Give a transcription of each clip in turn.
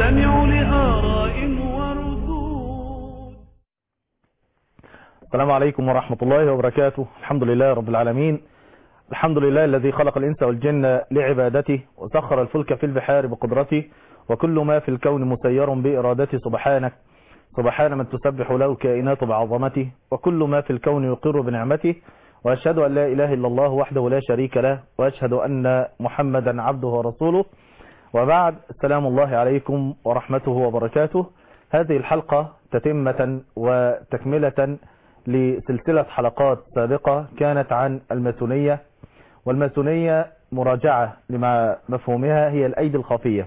تستمع لآراء وردود السلام عليكم ورحمة الله وبركاته الحمد لله رب العالمين الحمد لله الذي خلق الإنس والجن لعبادته وسخر الفلك في البحار بقدرته وكل ما في الكون مسير بإرادته سبحانك سبحان من تسبح له الكائنات بعظمته وكل ما في الكون يقر بنعمته وأشهد أن لا إله إلا الله وحده لا شريك له وأشهد أن محمدا عبده ورسوله وبعد السلام الله عليكم ورحمته وبركاته هذه الحلقة تتمة وتكملة لسلسلة حلقات سابقة كانت عن الماسونية والماسونية مراجعة لما مفهومها هي الأيدي الخفية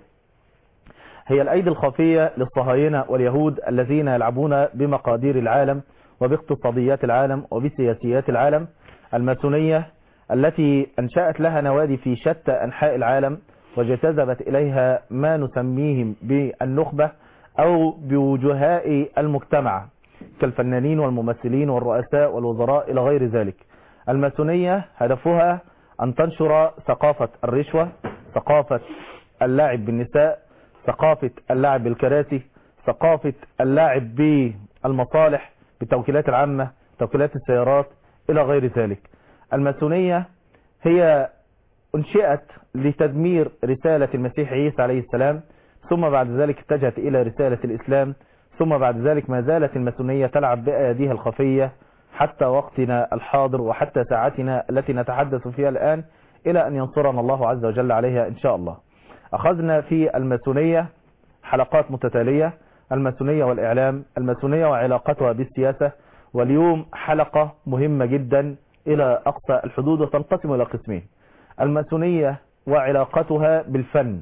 هي الأيدي الخفية للصهاينة واليهود الذين يلعبون بمقادير العالم وباقتصاديات العالم وبسياسيات العالم الماسونية التي أنشأت لها نوادي في شتى أنحاء العالم وجذبت إليها ما نسميهم بالنخبة أو بوجهاء المجتمع كالفنانين والممثلين والرؤساء والوزراء إلى غير ذلك الماسونية هدفها أن تنشر ثقافة الرشوة ثقافة اللعب بالنساء ثقافة اللعب بالكراسي ثقافة اللعب بالمصالح بالتوكيلات العامة توكيلات السيارات إلى غير ذلك الماسونية هي انشئت لتدمير رسالة المسيح عيسى عليه السلام ثم بعد ذلك اتجهت إلى رسالة الإسلام ثم بعد ذلك ما زالت الماسونية تلعب بأيديها الخفية حتى وقتنا الحاضر وحتى ساعتنا التي نتحدث فيها الآن إلى أن ينصرنا الله عز وجل عليها إن شاء الله أخذنا في الماسونية حلقات متتالية الماسونية والإعلام الماسونية وعلاقتها بالسياسة واليوم حلقة مهمة جدا إلى أقصى الحدود وتنقسم إلى قسمين الماسونية وعلاقتها بالفن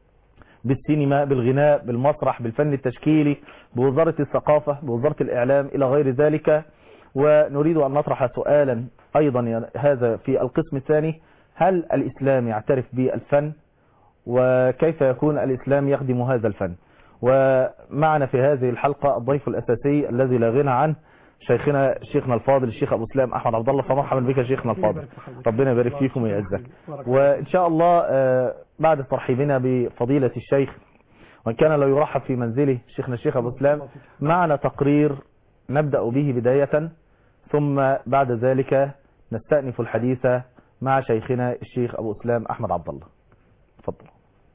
بالسينما بالغناء بالمسرح بالفن التشكيلي بوزارة الثقافة بوزارة الإعلام إلى غير ذلك ونريد أن نطرح سؤالا أيضا هذا في القسم الثاني هل الإسلام يعترف بالفن وكيف يكون الإسلام يخدم هذا الفن ومعنا في هذه الحلقة الضيف الأساسي الذي لا غنى عنه شيخنا شيخنا الفاضل الشيخ أبو سلام أحمد عبد الله فمرحبا بك شيخنا الفاضل ربنا يبارك فيكم ويعزك وإن شاء الله بعد ترحيبنا بفضيلة الشيخ وإن كان لو يرحب في منزله شيخنا الشيخ أبو سلام معنا تقرير نبدأ به بداية ثم بعد ذلك نستأنف الحديث مع شيخنا الشيخ أبو سلام أحمد عبد الله تفضل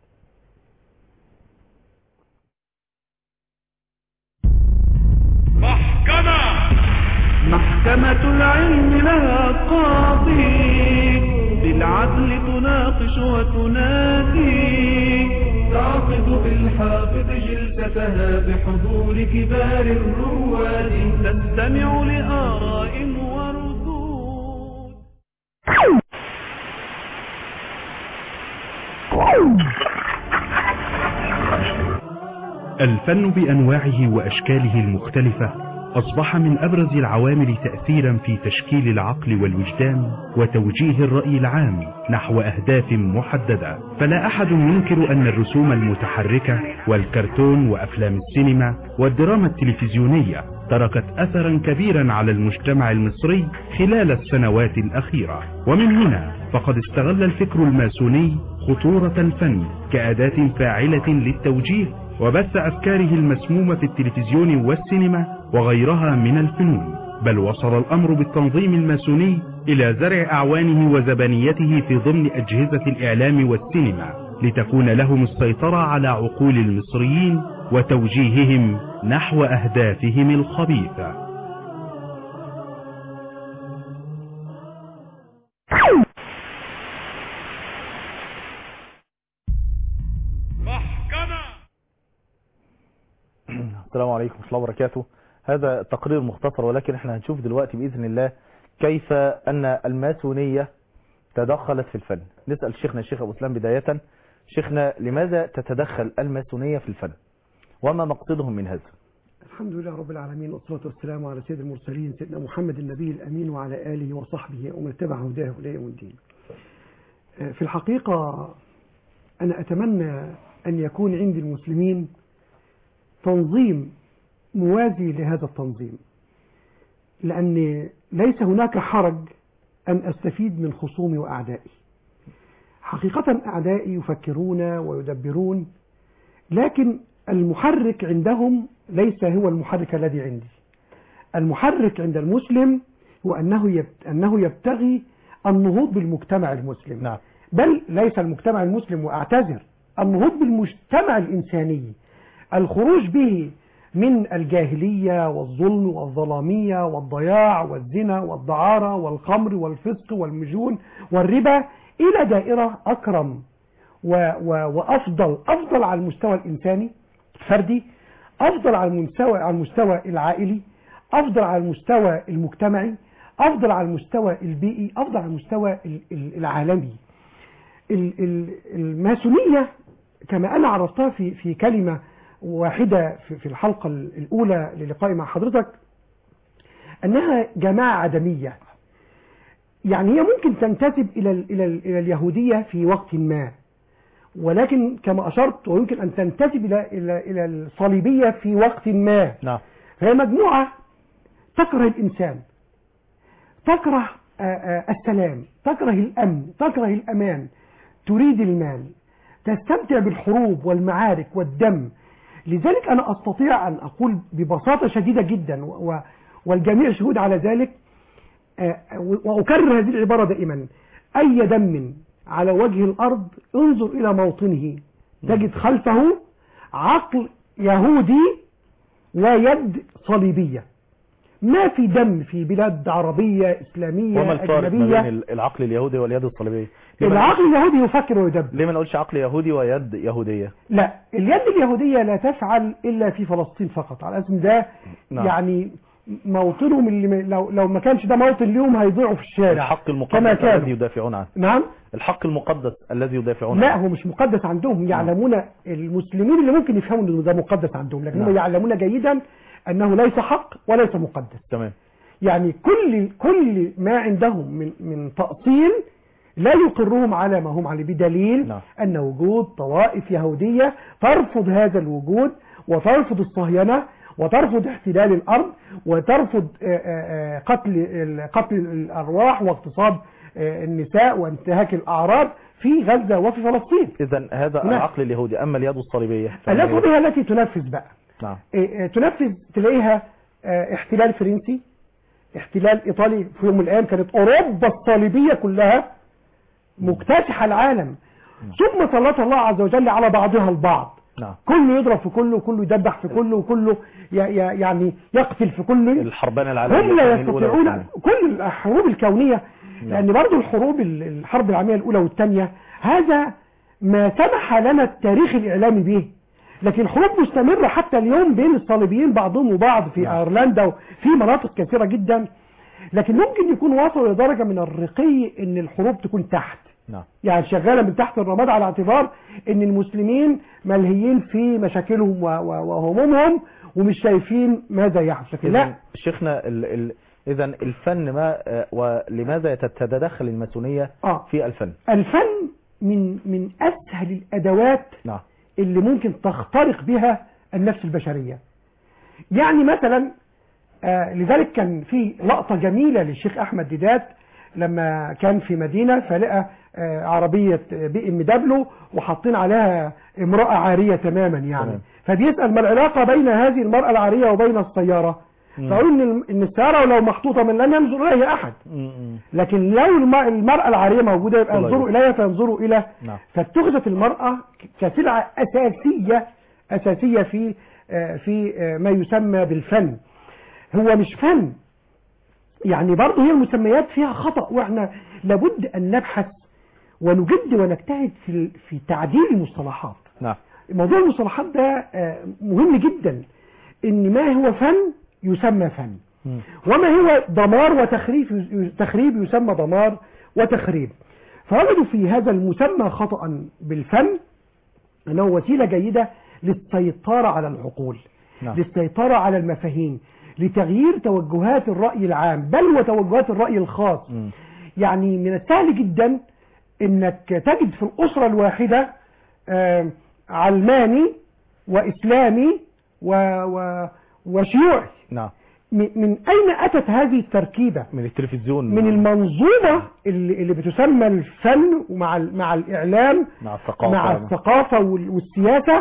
محكمة محكمة العلم لها قاضي بالعدل تناقش وتنادي تعقد بالحافظ جلستها بحضور كبار الرواد تستمع لآراء وردود الفن بأنواعه وأشكاله المختلفة أصبح من أبرز العوامل تأثيرا في تشكيل العقل والوجدان وتوجيه الرأي العام نحو أهداف محددة فلا أحد ينكر أن الرسوم المتحركة والكرتون وأفلام السينما والدراما التلفزيونية تركت أثرا كبيرا على المجتمع المصري خلال السنوات الأخيرة ومن هنا فقد استغل الفكر الماسوني خطورة الفن كأداة فاعلة للتوجيه وبث أفكاره المسمومة في التلفزيون والسينما وغيرها من الفنون بل وصل الأمر بالتنظيم الماسوني إلى زرع أعوانه وزبانيته في ضمن أجهزة الإعلام والسينما لتكون لهم السيطرة على عقول المصريين وتوجيههم نحو أهدافهم الخبيثة محكمة السلام عليكم ورحمة الله وبركاته هذا تقرير مختصر ولكن احنا هنشوف دلوقتي بإذن الله كيف أن الماسونية تدخلت في الفن نسأل شيخنا الشيخ أبو سلام بداية شيخنا لماذا تتدخل الماسونية في الفن وما مقصدهم من هذا الحمد لله رب العالمين والصلاة والسلام على سيد المرسلين سيدنا محمد النبي الأمين وعلى آله وصحبه ومن تبع هداه إلى يوم الدين في الحقيقة أنا أتمنى أن يكون عند المسلمين تنظيم موازي لهذا التنظيم لأن ليس هناك حرج أن أستفيد من خصومي وأعدائي حقيقة أعدائي يفكرون ويدبرون لكن المحرك عندهم ليس هو المحرك الذي عندي المحرك عند المسلم هو أنه يبت- أنه يبتغي النهوض بالمجتمع المسلم نعم بل ليس المجتمع المسلم وأعتذر النهوض بالمجتمع الإنساني الخروج به من الجاهلية والظلم والظلامية والضياع والزنا والدعارة والخمر والفسق والمجون والربا إلى دائرة أكرم و و وأفضل أفضل على المستوى الإنساني الفردي أفضل على المستوى على المستوى العائلي أفضل على المستوى المجتمعي أفضل على المستوى البيئي أفضل على المستوى ال- ال- العالمي ال- ال- الماسونية كما أنا عرفتها في في كلمة واحدة في في الحلقة الأولى للقائي مع حضرتك أنها جماعة عدمية يعني هي ممكن تنتسب إلى ال- إلى ال- إلى اليهودية في وقت ما ولكن كما أشرت ويمكن أن تنتسب إلى إلى إلى الصليبية في وقت ما نعم فهي مجموعة تكره الإنسان تكره آه، آه، السلام تكره الأمن تكره الأمان تريد المال تستمتع بالحروب والمعارك والدم لذلك أنا أستطيع أن أقول ببساطة شديدة جدا و- و- والجميع شهود على ذلك آه، وأكرر هذه العبارة دائما أي دم على وجه الأرض انظر إلى موطنه تجد خلفه عقل يهودي ويد صليبية ما في دم في بلاد عربية إسلامية وما الفارق ما بين أجنبية ال- العقل اليهودي واليد الصليبية ليه ما العقل اليهودي يفكر ويدبر ليه ما نقولش عقل يهودي ويد يهودية لا اليد اليهودية لا تفعل إلا في فلسطين فقط على اسم ده نعم. يعني موطنهم اللي م- لو لو ما كانش ده موطن ليهم هيضيعوا في الشارع الحق كما المقدس الذي كانوا يدافعون عنه نعم الحق المقدس الذي يدافعون لا عنه هو مش مقدس عندهم يعلمون المسلمين اللي ممكن يفهموا ان ده مقدس عندهم لكن هم نعم. يعلمون جيدا انه ليس حق وليس مقدس تمام يعني كل كل ما عندهم من من تأصيل لا يقرهم على ما هم عليه بدليل نعم. أن وجود طوائف يهودية ترفض هذا الوجود وترفض الصهينة وترفض احتلال الأرض وترفض آه، آه، آه، قتل ال- قتل الأرواح واغتصاب آه، النساء وانتهاك الأعراض في غزة وفي فلسطين إذا هذا نعم. العقل اليهودي أما اليد الصليبية فما هي؟ الأسود هي التي تنفذ بقى نعم إيه، إيه، تنفذ تلاقيها آه، احتلال فرنسي احتلال ايطالي في يوم من الايام كانت اوروبا الصليبيه كلها مكتسحه العالم ثم سلط الله عز وجل على بعضها البعض نعم كله يضرب في كله وكله يدبح في كله وكله ي- ي- يعني يقتل في كله الحربان العالمية هم لا الثانية الأولى يستطيعون والثانية. كل الحروب الكونية لأن برضو الحروب ال- الحرب العالمية الأولى والثانية هذا ما سمح لنا التاريخ الإعلامي به لكن الحروب مستمرة حتى اليوم بين الصليبيين بعضهم وبعض في نعم. أيرلندا وفي مناطق كثيرة جدا لكن ممكن يكون وصلوا لدرجة من الرقي ان الحروب تكون تحت نعم يعني شغالة من تحت الرماد على اعتبار ان المسلمين ملهيين في مشاكلهم و- و- وهمومهم ومش شايفين ماذا يحدث لكن لا إذن شيخنا ال... ال... إذا الفن ما آه، ولماذا تتدخل الماسونية اه في الفن الفن من من اسهل الادوات نعم اللي ممكن تخترق بها النفس البشرية يعني مثلا آه لذلك كان في لقطة جميلة للشيخ أحمد ديدات لما كان في مدينة فلقى آه عربية بي ام دبلو وحاطين عليها امرأة عارية تماما يعني تمام. فبيسأل ما العلاقة بين هذه المرأة العارية وبين السيارة مم. فقالوا ان الم- ان السيارة لو محطوطة من لن ينظر اليها احد م- م. لكن لو الم- المرأة العارية موجودة يبقى الله ينظروا يبارك. إليها فينظروا إلى نعم فاتخذت المرأة كسلعة أساسية أساسية في آه، في آه، ما يسمى بالفن هو مش فن يعني برضه هي المسميات فيها خطأ واحنا لابد أن نبحث ونجد ونجتهد في في تعديل المصطلحات نعم موضوع المصطلحات ده آه، مهم جدا ان ما هو فن يسمى فن م. وما هو دمار وتخريب تخريب يسمى دمار وتخريب فوجدوا في هذا المسمى خطأ بالفن أنه وسيلة جيدة للسيطرة على العقول نعم للسيطرة على المفاهيم لتغيير توجهات الرأي العام بل وتوجهات الرأي الخاص م. يعني من السهل جدا انك تجد في الاسرة الواحدة آه، علماني واسلامي و و وشيوعي نعم م- من اين اتت هذه التركيبة من التلفزيون من المنظومة اللي, اللي بتسمى الفن ومع ال- مع الاعلام مع الثقافة مع الثقافة وال- والسياسة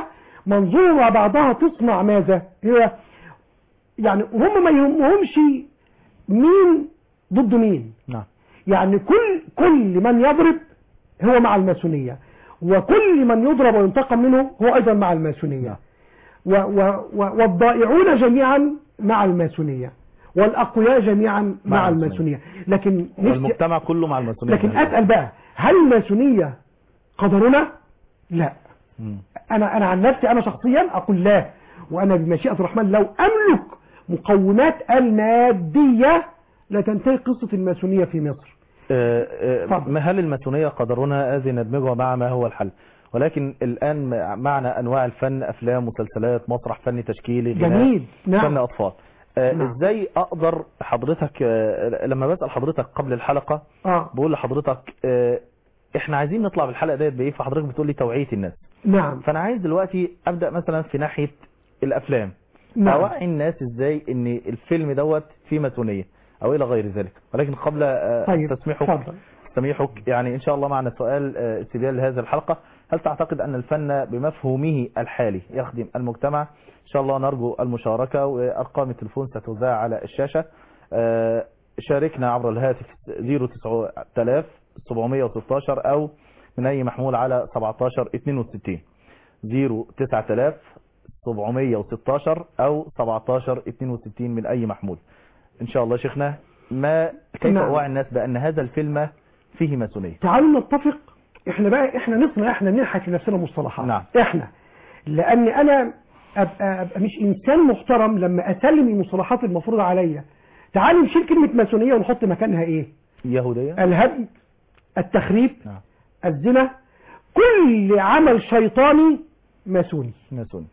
منظومة بعضها تصنع ماذا هي يعني هم ما يهمهمش مين ضد مين نعم يعني كل كل من يضرب هو مع الماسونية وكل من يضرب وينتقم منه هو أيضا مع الماسونية و و و والضائعون جميعا مع الماسونية والأقوياء جميعا مع, مع الماسونية لكن نفسي والمجتمع كله مع الماسونية لكن أسأل بقى هل الماسونية قدرنا؟ لا مم. أنا أنا عن نفسي أنا شخصيا أقول لا وأنا بمشيئة الرحمن لو أملك مقومات المادية لتنتهي قصة الماسونية في مصر آه، آه، اتفضل. ما هل الماسونية قدرنا هذه ندمجها مع ما هو الحل ولكن الآن معنا أنواع الفن أفلام مسلسلات مسرح فني تشكيلي غناء، جميل فن نعم أطفال آه، نعم. ازاي اقدر حضرتك آه، لما بسأل حضرتك قبل الحلقة آه بقول لحضرتك آه، احنا عايزين نطلع بالحلقة ديت بايه فحضرتك بتقول لي توعية الناس نعم فانا عايز دلوقتي ابدأ مثلا في ناحية الافلام نعم اوعي الناس ازاي ان الفيلم دوت فيه ماسونية او الى غير ذلك ولكن قبل آه، طيب تسميحك اتفضل تسميحك يعني ان شاء الله معنا سؤال آه، استبيان لهذه الحلقة هل تعتقد ان الفن بمفهومه الحالي يخدم المجتمع ان شاء الله نرجو المشاركة وارقام التليفون ستذاع على الشاشة آه، شاركنا عبر الهاتف 09000 716 او من اي محمول على 17 62 09000 716 او 17 62 من اي محمول ان شاء الله شيخنا ما كيف نعم. اوعي الناس بان هذا الفيلم فيه ماسونيه تعالوا نتفق احنا بقى احنا نصنع احنا ننحت لنفسنا مصطلحات نعم. احنا لان انا ابقى, أبقى مش انسان محترم لما اسلم المصطلحات المفروضة عليا تعالوا نشيل كلمة ماسونية ونحط مكانها ايه يهوديه الهدم التخريب نعم الزنا كل عمل شيطاني ماسوني ماسوني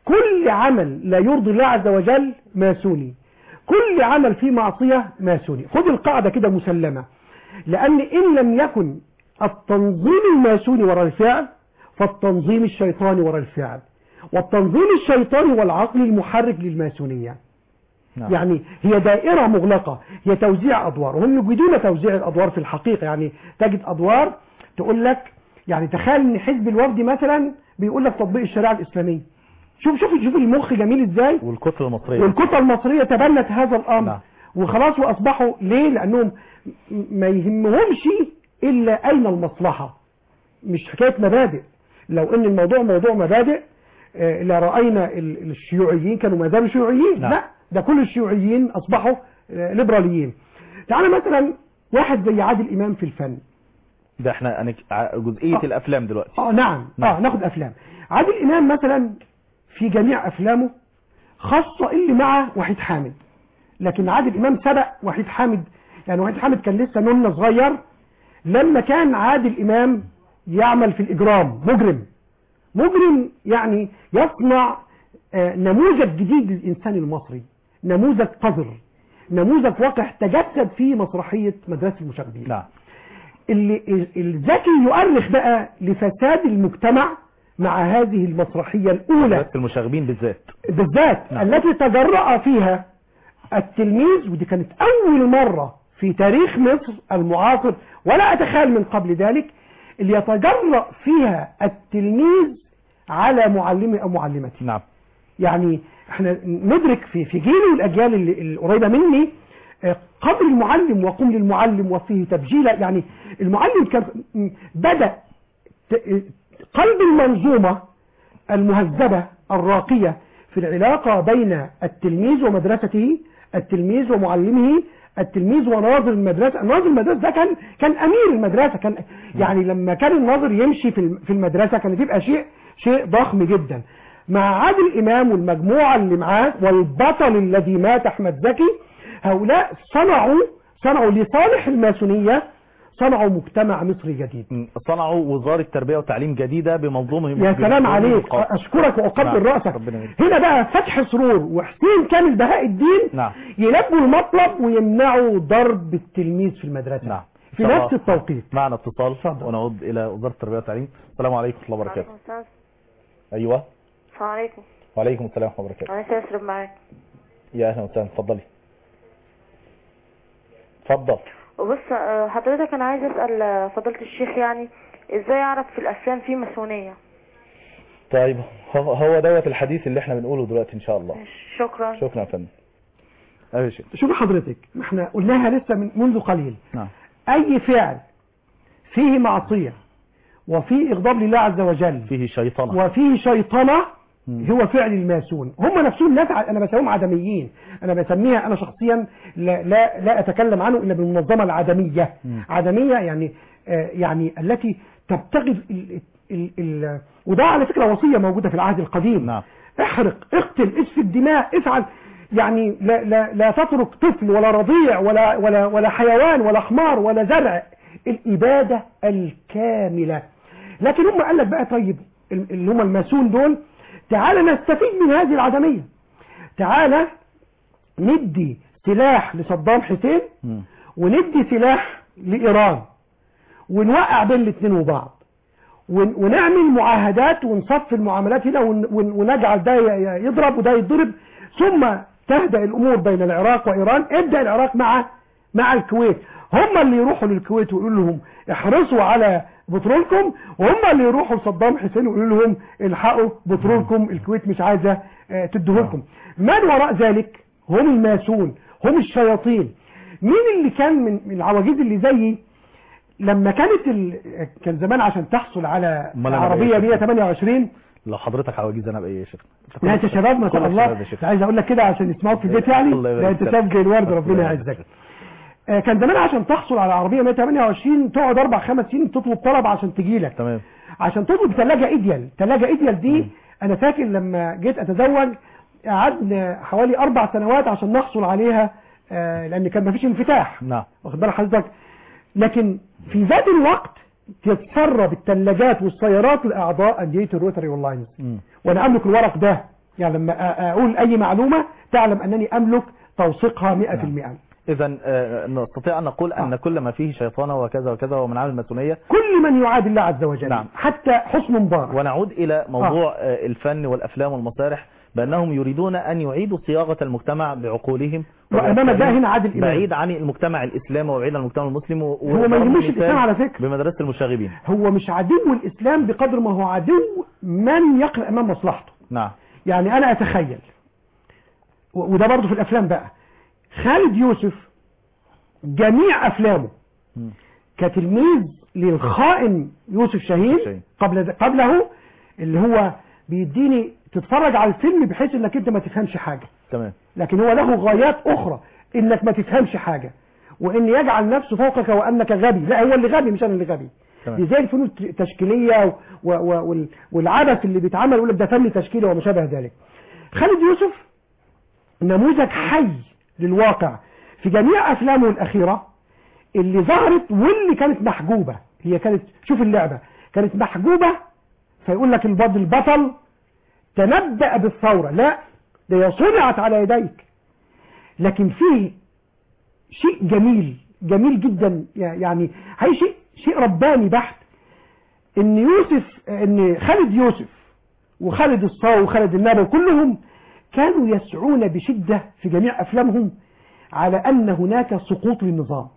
كل عمل لا يرضي الله عز وجل ماسوني كل عمل فيه معصية ماسوني خد القاعدة كده مسلمة لأن إن لم يكن التنظيم الماسوني وراء الفعل فالتنظيم الشيطاني وراء الفعل والتنظيم الشيطاني والعقل المحرك للماسونية نعم يعني هي دائرة مغلقة هي توزيع أدوار وهم يجيدون توزيع الأدوار في الحقيقة يعني تجد أدوار تقول لك يعني تخيل ان حزب الوفد مثلا بيقول لك تطبيق الشريعة الإسلامية شوف شوف شوف المخ جميل ازاي والكتله المصريه والكتل المصرية تبنت هذا الأمر نعم. وخلاص وأصبحوا ليه لأنهم م- ما يهمهمش إلا أين المصلحة مش حكاية مبادئ لو ان الموضوع موضوع مبادئ آه، لا رأينا ال- الشيوعيين كانوا ما زالوا شيوعيين نعم. لا ده كل الشيوعيين أصبحوا آه، ليبراليين تعال مثلا واحد زي عادل إمام في الفن ده احنا هنك- ع- جزئيه آه. الافلام دلوقتي اه نعم نعم. اه ناخد افلام عادل امام مثلا في جميع افلامه خاصة اللي مع وحيد حامد لكن عادل امام سبق وحيد حامد يعني وحيد حامد كان لسه نون صغير لما كان عادل امام يعمل في الاجرام مجرم مجرم يعني يصنع آه، نموذج جديد للانسان المصري نموذج قذر نموذج واقع تجسد في مسرحية مدرسة المشاغبين نعم اللي الذكي يؤرخ بقى لفساد المجتمع مع هذه المسرحية الأولى بس المشاغبين بالذات بالذات نعم. التي تجرأ فيها التلميذ ودي كانت أول مرة في تاريخ مصر المعاصر ولا أتخيل من قبل ذلك اللي يتجرأ فيها التلميذ على معلمه أو معلمته نعم يعني احنا ندرك في في جيلي والاجيال اللي- القريبه مني آه، قبل المعلم وقم للمعلم وفيه تبجيله يعني المعلم كان م- بدا ت- قلب المنظومه المهذبه الراقيه في العلاقه بين التلميذ ومدرسته التلميذ ومعلمه التلميذ وناظر المدرسه ناظر المدرسه ده كان كان امير المدرسه كان يعني لما كان الناظر يمشي في الم- في المدرسه كان يبقى شيء شيء ضخم جدا مع عادل امام والمجموعه اللي معاه والبطل الذي مات احمد زكي هؤلاء صنعوا صنعوا لصالح الماسونيه صنعوا مجتمع مصري جديد م، صنعوا وزاره تربيه وتعليم جديده بمنظومهم يا سلام بمنظومهم عليك الخاص. اشكرك واقبل نعم، راسك ربنا يبارك. هنا بقى فتح سرور وحسين كامل بهاء الدين نعم. يلبوا المطلب ويمنعوا ضرب التلميذ في المدرسه نعم في إن شاء نفس الله. التوقيت معنا اتصال اتفضل. ونعود الى وزاره التربيه والتعليم السلام عليكم ورحمه الله وبركاته وعليكم السلام ايوه السلام عليكم وعليكم السلام ورحمه الله وبركاته انا لسه اشرب معاك يا اهلا وسهلا اتفضلي اتفضل وبص آه، حضرتك انا عايز اسال آه، فضيله الشيخ يعني ازاي اعرف في الافلام في ماسونيه طيب هو هو دوت الحديث اللي احنا بنقوله دلوقتي ان شاء الله شكرا شكرا يا فندم ايوه يا شيخ شوف حضرتك ما احنا قلناها لسه من منذ قليل نعم اي فعل فيه معصية وفيه اغضاب لله عز وجل فيه شيطنة وفيه شيطنة مم. هو فعل الماسون هم نفسهم ناس ع- انا بسميهم عدميين انا بسميها انا شخصيا لا لا, لا اتكلم عنه الا بالمنظمه العدميه مم. عدميه يعني آه يعني التي تبتغي ال ال ال وده على فكره وصيه موجوده في العهد القديم نعم احرق اقتل اسفك الدماء افعل يعني لا لا لا تترك طفل ولا رضيع ولا ولا ولا حيوان ولا حمار ولا زرع الاباده الكامله لكن هم قال لك بقى طيب ال- اللي هم الماسون دول تعالى نستفيد من هذه العدميه تعالى ندي سلاح لصدام حسين مم. وندي سلاح لايران ونوقع بين الاثنين وبعض ون- ونعمل معاهدات ونصفي المعاملات هنا ون- ون- ونجعل ده ي- يضرب وده يتضرب ثم تهدأ الأمور بين العراق وإيران ابدأ العراق مع مع الكويت هم اللي يروحوا للكويت ويقولوا لهم احرصوا على بترولكم وهم اللي يروحوا لصدام حسين ويقولوا لهم الحقوا بترولكم الكويت مش عايزة آه، تديهولكم من وراء ذلك هم الماسون هم الشياطين مين اللي كان من من العواجيز اللي زيي لما كانت ال... كان زمان عشان تحصل على أمال أنا عربية بإيه يا شيخ؟ 128 لو حضرتك عواجيز انا بايه يا شيخ لا انت شباب ما كل شاء الله الشباب يا شيخ. عايز اقول لك كده عشان يسمعوك في البيت يعني الله يبارك لا انت فيك. شاب زي الورد ربنا الله يبارك يعزك آه، كان زمان عشان تحصل على عربية 128 تقعد اربع خمس سنين تطلب طلب عشان تجي لك تمام عشان تطلب ثلاجة ايديال ثلاجة ايديال دي انا فاكر لما جيت اتزوج قعدنا حوالي اربع سنوات عشان نحصل عليها آه، لان كان مفيش انفتاح نعم واخد بالك حضرتك لكن في ذات الوقت تتسرب الثلاجات والسيارات لاعضاء انديه الروتري واللاينز مم. وانا املك الورق ده يعني لما أ- اقول اي معلومه تعلم انني املك توثيقها 100% اذا آه، نستطيع ان نقول ان آه. كل ما فيه شيطانه وكذا وكذا ومن عامل الماسونيه كل من يعادي الله عز وجل نعم. حتى حسن مبارك ونعود الى موضوع آه، الفن والافلام والمسارح بانهم يريدون ان يعيدوا صياغه المجتمع بعقولهم وامام ده وبأفكارهم هنا عادل امام بعيد عن المجتمع الاسلامي وبعيد عن المجتمع المسلم و- هو ما وضرب يهموش مثال الاسلام على فكره بمدرسه المشاغبين هو مش عدو الاسلام بقدر ما هو عدو من يقرا امام مصلحته نعم يعني انا اتخيل و- وده برضه في الافلام بقى خالد يوسف جميع افلامه مم. كتلميذ للخائن يوسف شاهين شاهين. قبل قبله اللي هو بيديني تتفرج على الفيلم بحيث انك انت ما تفهمش حاجة تمام لكن هو له غايات اخرى انك ما تفهمش حاجة وان يجعل نفسه فوقك وانك غبي لا هو اللي غبي مش انا اللي غبي تمام. دي زي الفنون التشكيلية و و وال- والعبث اللي بيتعمل يقول لك ده فن تشكيلي وما شابه ذلك خالد يوسف نموذج حي للواقع في جميع افلامه الاخيرة اللي ظهرت واللي كانت محجوبة هي كانت شوف اللعبة كانت محجوبة فيقول لك البطل البطل تنبأ بالثورة لا ده هي صنعت على يديك لكن فيه شيء جميل جميل جدا يعني هي شيء شيء رباني بحت ان يوسف ان خالد يوسف وخالد الصاوي وخالد النبوي كلهم كانوا يسعون بشدة في جميع افلامهم على ان هناك سقوط للنظام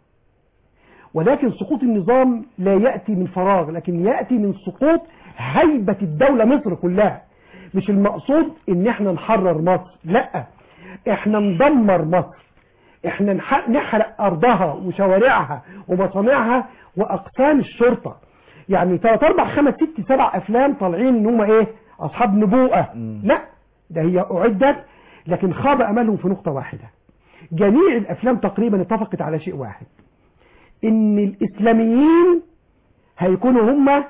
ولكن سقوط النظام لا يأتي من فراغ لكن يأتي من سقوط هيبة الدولة مصر كلها مش المقصود ان احنا نحرر مصر لا احنا ندمر مصر احنا نح- نحرق ارضها وشوارعها ومصانعها واقسام الشرطة يعني ثلاث اربع خمس ست سبع افلام طالعين ان هم ايه اصحاب نبوءة مم. لا ده هي اعدت لكن خاب املهم في نقطة واحدة جميع الافلام تقريبا اتفقت على شيء واحد ان الاسلاميين هيكونوا هم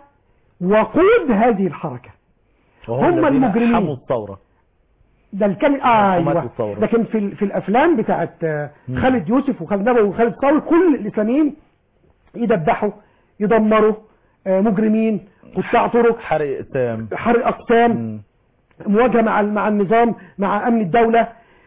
وقود هذه الحركة وهم هم الذين المجرمين. حموا الثوره ده الكلمة حماة ايوه الثورة. لكن في ال- في الافلام بتاعت آه، مم. خالد يوسف وخالد نبوي وخالد صاوي كل الاسلاميين يدبحوا يدمروا آه، مجرمين قطاع طرق حرق تام حرق اقسام مم. مواجهة مع مع النظام مع امن الدولة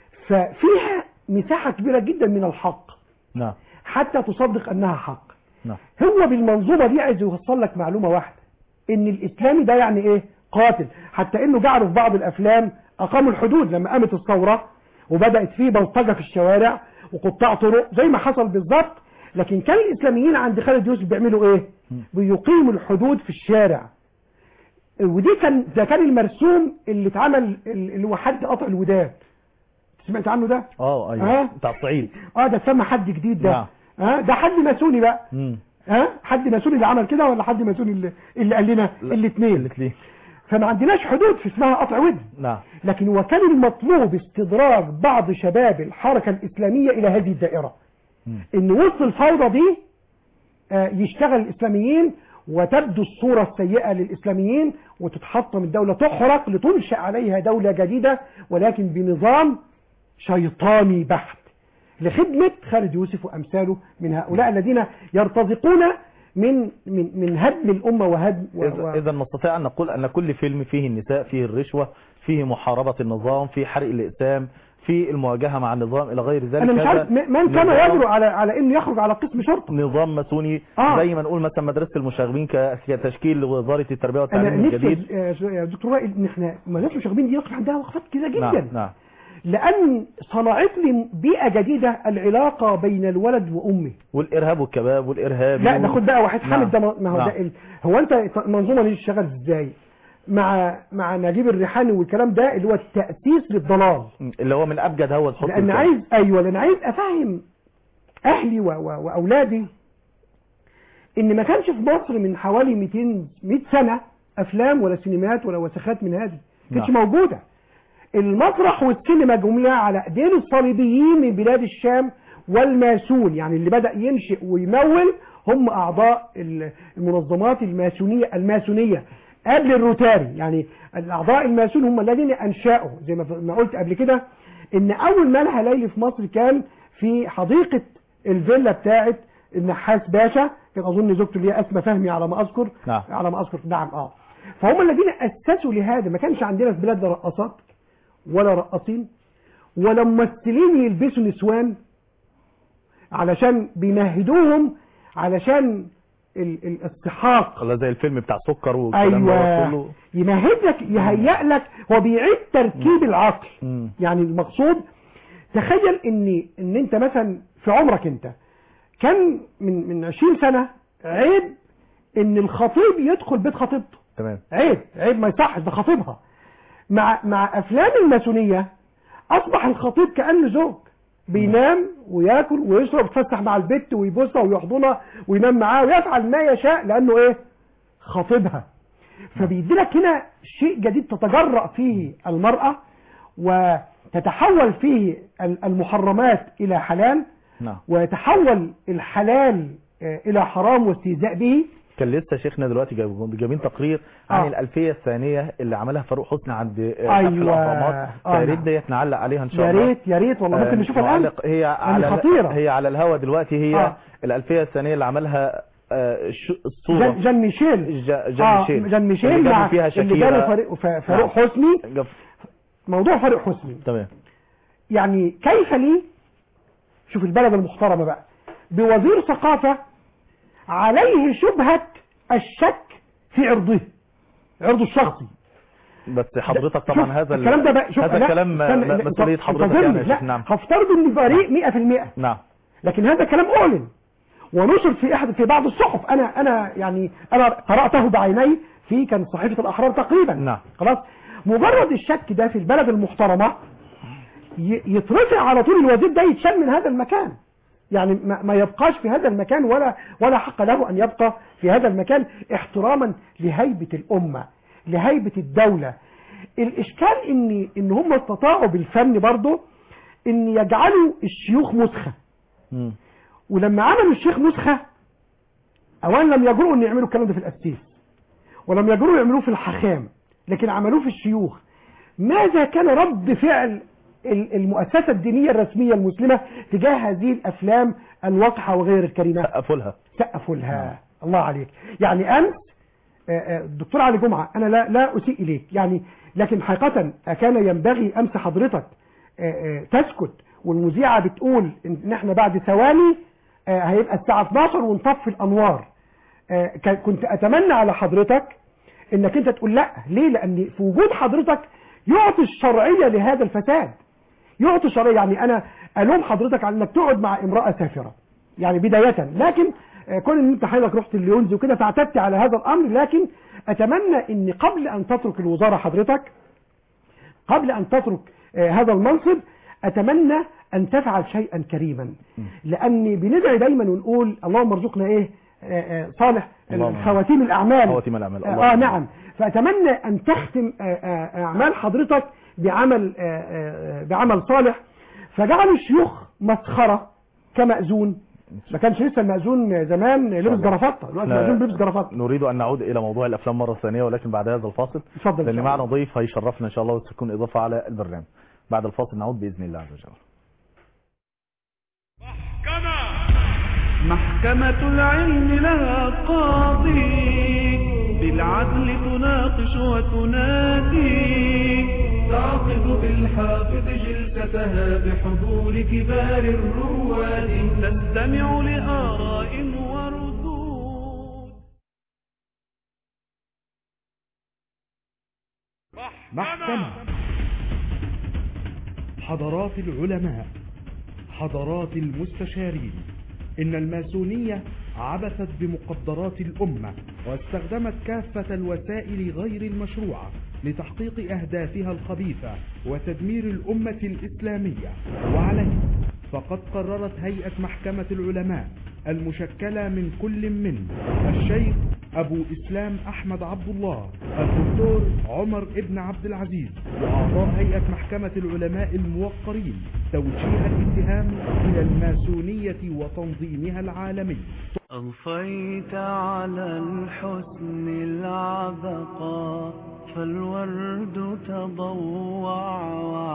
ففيها مساحة كبيرة جدا من الحق نعم حتى تصدق انها حق نعم هو بالمنظومة دي عايز يوصل لك معلومة واحدة ان الاسلامي ده يعني ايه قاتل حتى انه جعلوا في بعض الافلام اقاموا الحدود لما قامت الثورة وبدأت فيه بلطجة في الشوارع وقطاع طرق زي ما حصل بالظبط لكن كان الاسلاميين عند خالد يوسف بيعملوا ايه بيقيموا الحدود في الشارع ودي كان ده كان المرسوم اللي اتعمل اللي هو حد قطع الوداد سمعت عنه ده اه ها؟ ايوه بتاع الصعيد اه ده سمى حد جديد ده نعم. اه ده حد ماسوني بقى امم ها حد ماسوني اللي عمل كده ولا حد ماسوني اللي, اللي قال لنا لا. الاثنين قلت ليه فما عندناش حدود في اسمها قطع ودن نعم لكن هو كان المطلوب استدراج بعض شباب الحركة الإسلامية إلى هذه الدائرة مم. إن وسط الفوضى دي آه، يشتغل الإسلاميين وتبدو الصورة السيئة للإسلاميين وتتحطم الدولة تحرق لتنشأ عليها دولة جديدة ولكن بنظام شيطاني بحت لخدمة خالد يوسف وأمثاله من هؤلاء الذين يرتزقون من من من هدم الأمة وهدم و- و- إذا إذا نستطيع أن نقول أن كل فيلم فيه النساء فيه الرشوة فيه محاربة النظام فيه حرق الإقسام في المواجهة مع النظام إلى غير ذلك أنا مش هذا عارف م- من كان نظام- يجرؤ على على إنه يخرج على قسم شرطة نظام ماسوني آه. زي ما نقول مثلا مدرسة المشاغبين ك- كتشكيل لوزارة التربية انا والتعليم نفسي الجديد يا يا دكتور وائل ان احنا مدارس المشاغبين دي يقف عندها وقفات كده جدا نعم نعم لان صنعت لي بيئه جديده العلاقه بين الولد وامه والإرهاب والكباب والإرهاب لا ناخد بقى واحد نعم. حامد ده ما هو نعم. ده ال... هو انت المنظومه دي تشتغل ازاي مع مع نجيب الريحاني والكلام ده اللي هو التاسيس للضلال اللي هو من أبجد هو الحكم لان عايز ايوه لان عايز افهم اهلي و... و... واولادي ان ما كانش في مصر من حوالي 200 100 سنه افلام ولا سينمات ولا وسخات من هذه ما كانتش نعم. موجوده المسرح والسينما جملة على ايدين الصليبيين من بلاد الشام والماسون يعني اللي بدأ ينشئ ويمول هم اعضاء ال- المنظمات الماسونية الماسونية قبل الروتاري يعني الاعضاء الماسون هم الذين انشأوا زي ما ما قلت قبل كده ان اول ملهى ليلي في مصر كان في حديقة الفيلا بتاعت النحاس باشا كان اظن زوجته اللي هي اسماء فهمي على ما اذكر نعم. على ما اذكر نعم اه فهم الذين اسسوا لهذا ما كانش عندنا في بلادنا رقصات ولا رقاصين ولا ممثلين يلبسوا نسوان علشان بيمهدوهم علشان ال- ال- السحاق الله زي الفيلم بتاع سكر والكلام ده ايوه كله يمهد لك يهيئ لك هو بيعيد تركيب العقل مم. يعني المقصود تخيل ان ان انت مثلا في عمرك انت كان من من 20 سنه عيب ان الخطيب يدخل بيت خطيبته تمام عيب عيب ما يصحش ده خطيبها مع مع افلام الماسونيه اصبح الخطيب كانه زوج بينام وياكل ويشرب يتفسح مع البت ويبوسها ويحضنها وينام معاها ويفعل ما يشاء لانه ايه خطيبها فبيدي لك هنا شيء جديد تتجرأ فيه المرأة وتتحول فيه ال- المحرمات إلى حلال نعم ويتحول الحلال آه، إلى حرام واستهزاء به كان لسه شيخنا دلوقتي جايب- جايبين تقرير عن آه. الألفية الثانية اللي عملها فاروق حسني عند آه، أيوة. حفل الأهرامات آه، فيا ريت نعم. ديت نعلق عليها إن شاء يا الله ريت يا ريت والله ممكن آه، نشوفها الآن نعلق هي على خطيرة. هي على الهوا دلوقتي هي آه. الألفية الثانية اللي عملها آه، الش- الصورة جان, جان ميشيل جا- جان آه، ميشيل جان ميشيل اللي جابوا مع فيها اللي شاكيرا. جابوا فريق ف- فاروق نعم. حسني جاب- موضوع فاروق حسني تمام يعني كيف لي شوف البلد المحترمة بقى بوزير ثقافة عليه شبهة الشك في عرضه عرضه الشخصي بس حضرتك شوف، طبعا هذا ال- الكلام ده بقى شوف هذا لا، الكلام استنى، لا، مسؤولية طب- حضرتك انتظرني، يعني يا لا، شيخ نعم هفترض اني بريء 100% نعم لكن هذا كلام اعلن ونشر في احد في بعض الصحف انا انا يعني انا قراته بعيني في كان صحيفه الاحرار تقريبا نعم. خلاص مجرد الشك ده في البلد المحترمه ي- يترفع على طول الوزير ده يتشال من هذا المكان يعني ما ما يبقاش في هذا المكان ولا ولا حق له ان يبقى في هذا المكان احتراما لهيبه الامه لهيبه الدوله الاشكال ان ان هم استطاعوا بالفن برضه ان يجعلوا الشيوخ مسخه مم. ولما عملوا الشيخ نسخة اولا لم يجرؤوا ان يعملوا الكلام ده في الاسيس ولم يجرؤوا يعملوه في الحخام لكن عملوه في الشيوخ ماذا كان رد فعل ال- المؤسسة الدينية الرسمية المسلمة تجاه هذه الافلام الواقحة وغير الكريمة سقفوا لها سقفوا لها الله عليك يعني امس آه، آه، الدكتور علي جمعة انا لا لا اسيء اليك يعني لكن حقيقة كان ينبغي امس حضرتك آه، آه، تسكت والمذيعة بتقول ان احنا بعد ثواني آه، هيبقى الساعة 12 ونطفي الانوار آه، كان- كنت اتمنى على حضرتك انك انت تقول لا ليه لان في وجود حضرتك يعطي الشرعية لهذا الفساد يعطي الشرعية يعني انا الوم حضرتك على انك تقعد مع امرأة سافرة يعني بداية لكن آه، كون ان انت حضرتك رحت الليونز وكده فاعتدت على هذا الامر لكن اتمنى ان قبل ان تترك الوزارة حضرتك قبل ان تترك آه، هذا المنصب اتمنى ان تفعل شيئا كريما لان بندعي دايما ونقول اللهم ارزقنا ايه آه، آه، صالح اللهم خواتيم الاعمال خواتيم الأعمال. اه اللهم آه، آمين. نعم فاتمنى ان تختم آه، آه، اعمال حضرتك بعمل آه، آه، بعمل صالح فجعلوا الشيوخ مسخره كمأذون ما كانش لسه المأذون زمان لبس الله. جرافطه دلوقتي لا. المأذون بيلبس جرافطه نريد أن نعود إلى موضوع الأفلام مرة ثانية ولكن بعد هذا الفاصل اتفضل إن لأن شاء معنا الله. ضيف هيشرفنا إن شاء الله وتكون إضافة على البرنامج بعد الفاصل نعود بإذن الله عز وجل محكمة العلم لها قاضي بالعدل تناقش وتنادي تعقد بالحافظ جلستها بحضور كبار الرواد تستمع لآراء وردود محكمة حضرات العلماء حضرات المستشارين إن الماسونية عبثت بمقدرات الأمة واستخدمت كافة الوسائل غير المشروعة لتحقيق أهدافها الخبيثة وتدمير الأمة الإسلامية وعليه فقد قررت هيئة محكمة العلماء المشكلة من كل من الشيخ أبو إسلام أحمد عبد الله الدكتور عمر ابن عبد العزيز وأعضاء هيئة محكمة العلماء الموقرين توجيه الاتهام إلى الماسونية وتنظيمها العالمي أضفيت على الحسن العبقى فالورد تضوع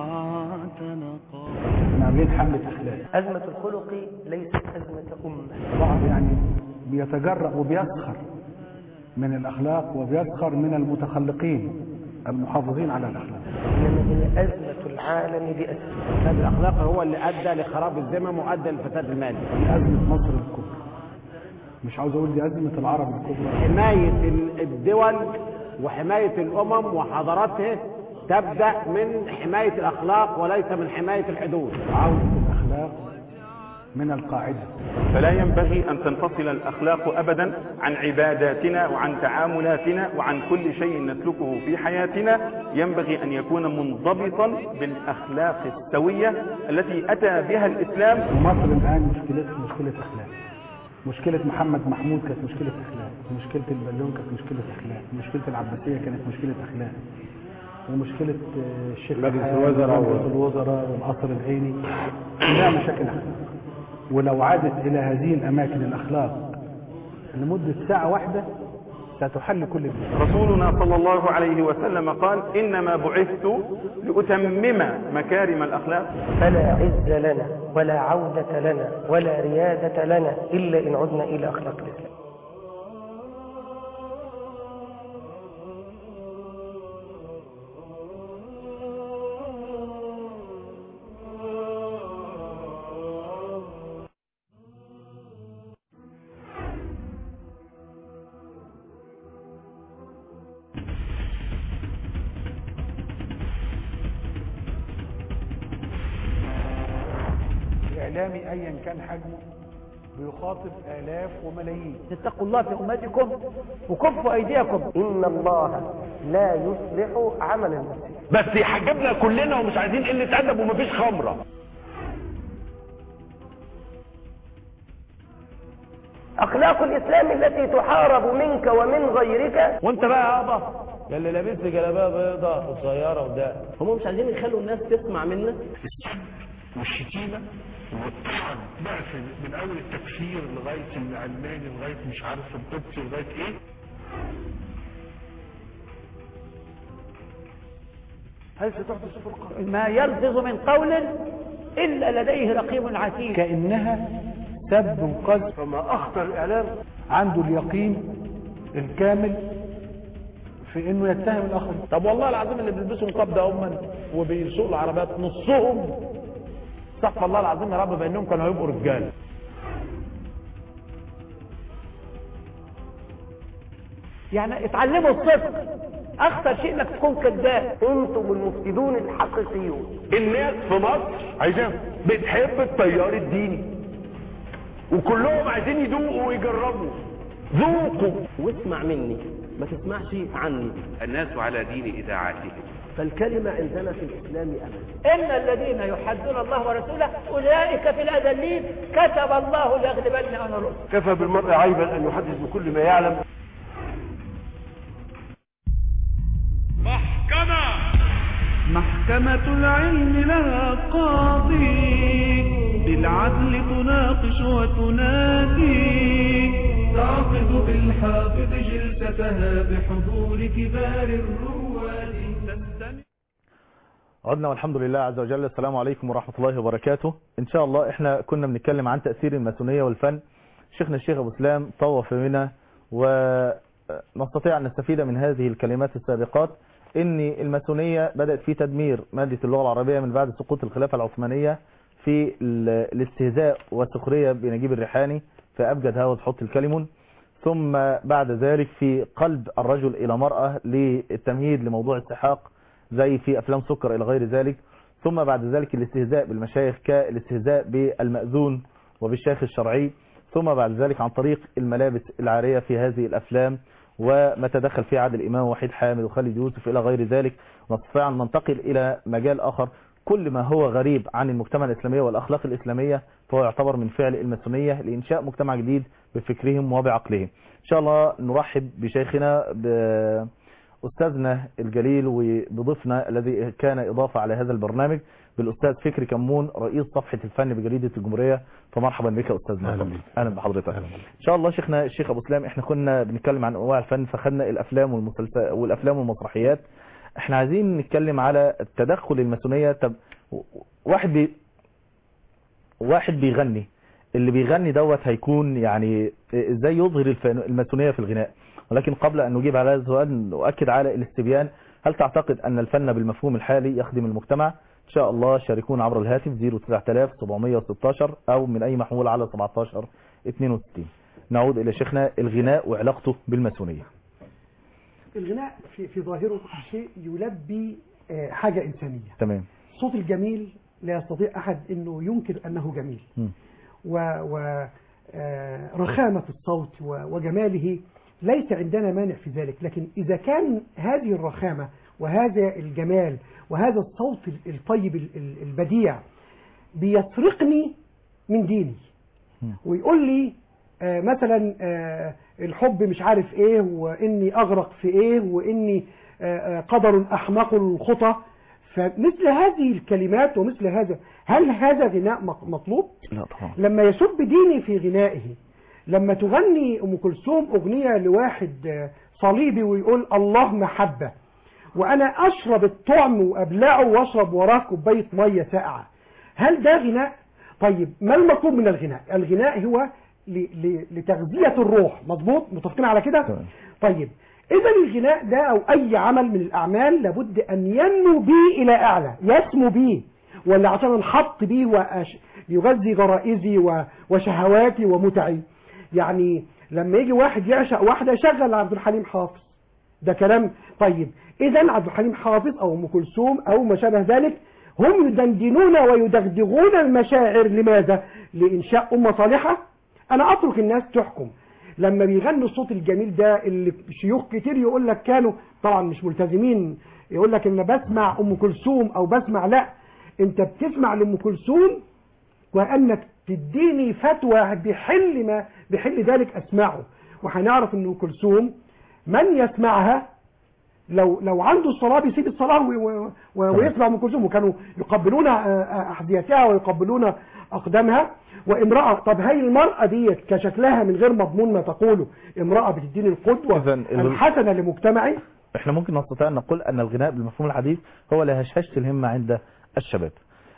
واعتنقا احنا عاملين حملة اخلاق أزمة الخلق ليست أزمة أمة بعض يعني بيتجرأ وبيسخر من الاخلاق وبيسخر من المتخلقين المحافظين على الاخلاق إنما هي أزمة العالم بأسره فساد الاخلاق هو اللي ادى لخراب الذمم وادى للفساد المالي دي ازمة مصر الكبرى مش عاوز اقول دي ازمة العرب الكبرى حمايه ال- الدول وحمايه الامم وحضاراتها تبدا من حمايه الاخلاق وليس من حمايه الحدود عودة الاخلاق من القاعدة فلا ينبغي أن تنفصل الأخلاق أبدا عن عباداتنا وعن تعاملاتنا وعن كل شيء نسلكه في حياتنا ينبغي أن يكون منضبطا بالأخلاق السوية التي أتى بها الإسلام ومصر الان مشكلتها مشكلة اخلاق مشكلة محمد محمود كانت مشكلة اخلاق مشكلة البليون كانت مشكلة اخلاق مشكلة العباسية كانت مشكلة اخلاق ومشكلة آه، الشيخ مجلس الحاج الوزراء ومجلس الوزراء والقصر العيني كلها مشاكل اخلاق ولو عادت الى هذه الاماكن الاخلاق لمدة ساعة واحدة ستحل كل المشاكل رسولنا صلى الله عليه وسلم قال إنما بعثت لأتمم مكارم الأخلاق فلا عز لنا ولا عودة لنا ولا ريادة لنا إلا إن عدنا إلى أخلاق الإسلام الاعلامي ايا كان حجمه بيخاطب الاف وملايين اتقوا الله في أمتكم وكفوا أيديكم إن الله لا يصلح عمل المسلمين بس يحجبنا كلنا ومش عايزين قله ادب ومفيش خمره أخلاق الإسلام التي تحارب منك ومن غيرك وانت بقى يابا يا اللي لابس جلابيه بيضاء قصيره وده هم مش عايزين يخلوا الناس تسمع منك والشتيمة والطعن بقى في من أول التكفير لغاية العلماني لغاية مش عارف القدس لغاية إيه هل ستحدث فرقة ما يلفظ من قول إلا لديه رقيب عتيد كانها سب وقذف فما اخطر الاعلام عنده اليقين الكامل في انه يتهم الاخرين طب والله العظيم اللي بيلبسوا نقاب ده هم وبيسوقوا العربيات نصهم استغفر الله العظيم يا رب بانهم كانوا هيبقوا رجاله يعني اتعلموا الصدق أخطر شيء إنك تكون كذاب أنتم المفسدون الحقيقيون الناس في مصر عايزين بتحب التيار الديني وكلهم عايزين يدوقوا ويجربوا ذوقوا واسمع مني ما تسمعش عني الناس على دين إذاعاتهم فالكلمة عندنا في الإسلام أمل إن الذين يحدون الله ورسوله أولئك في الأذلين كتب الله ليغلبن أنا الرسل كفى بالمرء عيبا أن يحدث بكل ما يعلم محكمة محكمة العلم لها قاضي بالعدل تناقش وتنادي تعقد بالحافظ جلستها بحضور كبار الرواد تستمع عدنا والحمد لله عز وجل السلام عليكم ورحمة الله وبركاته ان شاء الله احنا كنا بنتكلم عن تأثير الماسونية والفن شيخنا الشيخ ابو اسلام طوف بنا ونستطيع ان نستفيد من هذه الكلمات السابقات ان الماسونية بدأت في تدمير مادة اللغة العربية من بعد سقوط الخلافة العثمانية في ال- الاستهزاء والسخرية بنجيب الريحاني في أبجد هاود حط الكلمون ثم بعد ذلك في قلب الرجل إلى مرأة للتمهيد لموضوع السحاق زي في أفلام سكر إلى غير ذلك ثم بعد ذلك الاستهزاء بالمشايخ كالاستهزاء بالمأذون وبالشيخ الشرعي ثم بعد ذلك عن طريق الملابس العارية في هذه الأفلام وما تدخل فيه عادل إمام وحيد حامد وخالد يوسف إلى غير ذلك نستطيع أن ننتقل إلى مجال آخر كل ما هو غريب عن المجتمع الإسلامي والأخلاق الإسلامية فهو يعتبر من فعل الماسونية لإنشاء مجتمع جديد بفكرهم وبعقلهم إن شاء الله نرحب بشيخنا بأستاذنا الجليل وبضيفنا الذي كان إضافة على هذا البرنامج بالأستاذ فكري كمون رئيس صفحة الفن بجريدة الجمهورية فمرحبا بك يا أستاذنا أهلا بك. أهلا بحضرتك إن شاء الله شيخنا الشيخ أبو سلام إحنا كنا بنتكلم عن أنواع الفن فخدنا الأفلام والمسلسل والأفلام والمسرحيات إحنا عايزين نتكلم على التدخل الماسونية طب واحد بي واحد بيغني اللي بيغني دوت هيكون يعني ازاي يظهر الفن- الماسونية في الغناء ولكن قبل ان نجيب على هذا السؤال نؤكد على الاستبيان هل تعتقد ان الفن بالمفهوم الحالي يخدم المجتمع ان شاء الله شاركونا عبر الهاتف 09716 او من اي محمول على 17 62 نعود الى شيخنا الغناء وعلاقته بالماسونية الغناء في, في ظاهره شيء يلبي آه، حاجة إنسانية تمام الصوت الجميل لا يستطيع أحد أنه ينكر أنه جميل مم. ورخامة الصوت و- وجماله ليس عندنا مانع في ذلك لكن إذا كان هذه الرخامة وهذا الجمال وهذا الصوت ال- الطيب ال- ال- البديع بيسرقني من ديني ويقول لي آه، مثلا آه، الحب مش عارف ايه واني اغرق في ايه واني آه، آه، قدر احمق الخطى فمثل هذه الكلمات ومثل هذا هل هذا غناء مق- مطلوب لا طبعا لما يسب ديني في غنائه لما تغني ام كلثوم اغنيه لواحد آه، صليبي ويقول الله محبه وانا اشرب الطعم وابلعه واشرب وراه كوبايه ميه ساقعه هل ده غناء طيب ما المطلوب من الغناء الغناء هو ل- ل- لتغذيه الروح مظبوط متفقين على كده طيب اذا الغناء ده او اي عمل من الاعمال لابد ان ينمو بي الى اعلى يسمو بي ولا عشان انحط بيه وأش... يغذي غرائزي و... وشهواتي ومتعي يعني لما يجي واحد يعشق واحده يشغل عبد الحليم حافظ ده كلام طيب اذا عبد الحليم حافظ او ام كلثوم او ما شابه ذلك هم يدندنون ويدغدغون المشاعر لماذا لانشاء امه صالحه انا اترك الناس تحكم لما بيغنوا الصوت الجميل ده اللي شيوخ كتير يقول لك كانوا طبعا مش ملتزمين يقول لك ان بسمع ام كلثوم او بسمع لا انت بتسمع لام كلثوم وانك تديني فتوى بحل ما بحل ذلك اسمعه وهنعرف ان ام كلثوم من يسمعها لو لو عنده الصلاه بيسيب الصلاه و- و- و- ويسمع ام كلثوم وكانوا يقبلون آه، آه، احذيتها ويقبلون اقدامها وامراه طب هي المراه ديت كشكلها من غير مضمون ما تقوله امراه بتديني القدوه إذن ال- الحسنه لمجتمعي احنا ممكن نستطيع ان نقول ان الغناء بالمفهوم الحديث هو لهشاشة الهمة عند الشباب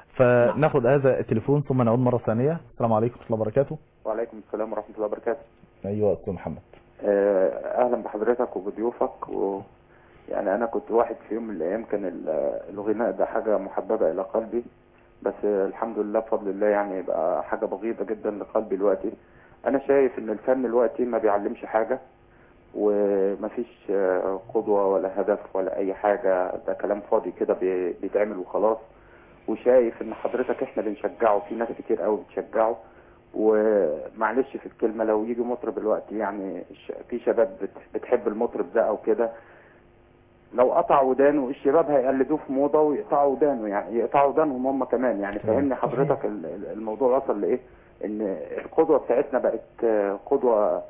فناخد هذا التليفون ثم نعود مرة ثانية السلام عليكم ورحمة الله وبركاته وعليكم السلام ورحمة الله وبركاته ايوه استاذ محمد آه، أهلا بحضرتك وبضيوفك و... يعني أنا كنت واحد في يوم من الأيام كان ال- الغناء ده حاجة محببة إلى قلبي بس آه، الحمد لله بفضل الله يعني بقى حاجة بغيضة جدا لقلبي دلوقتي أنا شايف إن الفن دلوقتي ما بيعلمش حاجة ومفيش آه، قدوة ولا هدف ولا أي حاجة ده كلام فاضي كده بي- بيتعمل وخلاص وشايف إن حضرتك إحنا بنشجعه في ناس كتير قوي بتشجعه ومعلش في الكلمة لو يجي مطرب الوقت يعني ش- في شباب بت- بتحب المطرب ده او كده لو قطع ودانه الشباب هيقلدوه في موضة ويقطعوا ودانه يعني يقطعوا ودانهم هم كمان يعني فهمني حضرتك ال- ال- الموضوع وصل لايه ان القدوة بتاعتنا بقت آه، قدوة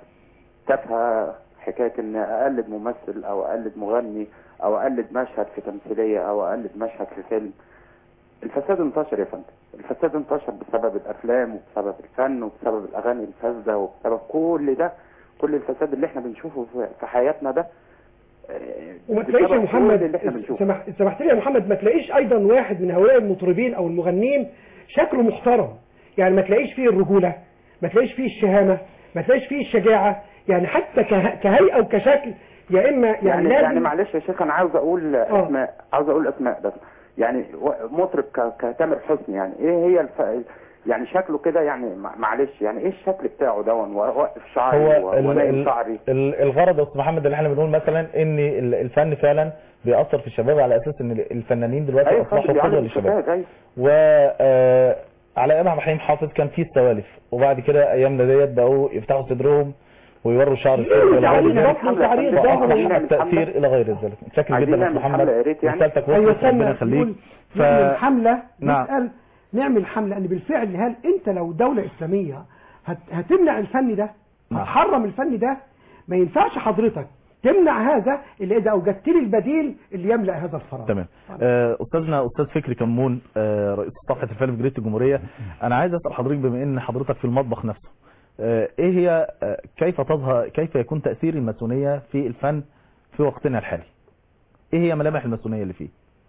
تافهة حكاية ان اقلد ممثل او اقلد مغني او اقلد مشهد في تمثيلية او اقلد مشهد في فيلم الفساد انتشر يا فندم الفساد انتشر بسبب الافلام وبسبب الفن وبسبب الاغاني الفاسده وبسبب كل ده كل الفساد اللي احنا بنشوفه في- في حياتنا ده آه، وما تلاقيش يا بسبب محمد كل اللي احنا بنشوفه سمح سمحت لي يا محمد ما تلاقيش ايضا واحد من هؤلاء المطربين او المغنيين شكله محترم يعني ما تلاقيش فيه الرجولة ما تلاقيش فيه الشهامة ما تلاقيش فيه الشجاعة يعني حتى كه- كهيئة وكشكل يا اما يعني, يعني لازم يعني معلش يا شيخ انا عاوز اقول اسماء عاوز اقول اسماء بس يعني و- مطرب ك- كتامر حسني يعني ايه هي الف... يعني شكله كده يعني مع- معلش يعني ايه الشكل بتاعه دون واقف شعري هو و- ال- ونايم ال- شعري ال- الغرض يا استاذ محمد اللي احنا بنقول مثلا ان ال- الفن فعلا بيأثر في الشباب على اساس ان الفنانين دلوقتي ايوه اصبحوا فندم قدوه بيعلم للشباب الفساد ايوه و آه، على ايام عبد الحليم حافظ كان في السوالف وبعد كده ايامنا ديت بقوا يفتحوا صدرهم ويوروا الشعر السوري إلى غير تعريض ذلك. ضبط وتعريض ضبط وأصبح التأثير إلى غير ذلك شكل عايزين جدا يا أستاذ نعمل محمد حملة يا ريت يعني. رسالتك ايوه وصلت استنى ربنا يخليك نقول ف... نعمل حملة نعم. نسأل نعمل حملة ان بالفعل هل انت لو دولة اسلامية هت... هتمنع الفن ده نعم. هتحرم الفن ده ما ينفعش حضرتك تمنع هذا اللي اذا اوجدت لي البديل اللي يملأ هذا الفراغ تمام آه، استاذنا استاذ فكري كمون آه، رئيس صفحه الفن في جريده الجمهوريه انا عايز اسال حضرتك بما ان حضرتك في المطبخ نفسه آه، ايه هي آه، كيف تظهر كيف يكون تاثير الماسونيه في الفن في وقتنا الحالي ايه هي ملامح الماسونيه اللي فيه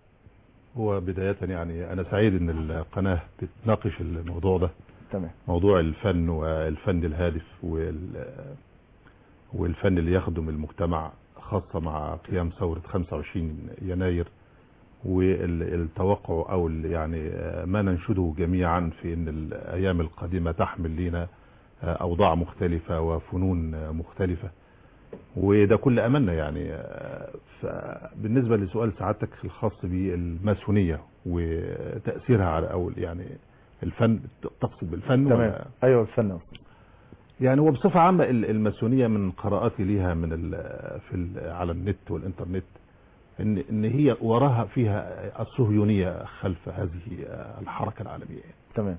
هو بداية يعني أنا سعيد إن القناة بتناقش الموضوع ده تمام موضوع الفن والفن الهادف وال والفن اللي يخدم المجتمع خاصة مع قيام ثورة 25 يناير والتوقع أو ال- يعني ما ننشده جميعا في أن الأيام القادمة تحمل لنا أوضاع مختلفة وفنون مختلفة وده كل أملنا يعني فبالنسبة لسؤال سعادتك الخاص بالماسونية وتأثيرها على أو يعني الفن تقصد بالفن تمام ولا- ايوه الفن يعني هو بصفة عامة ال- الماسونية من قراءاتي ليها من ال في ال على النت والإنترنت إن إن هي وراها فيها الصهيونية خلف هذه الحركة العالمية تمام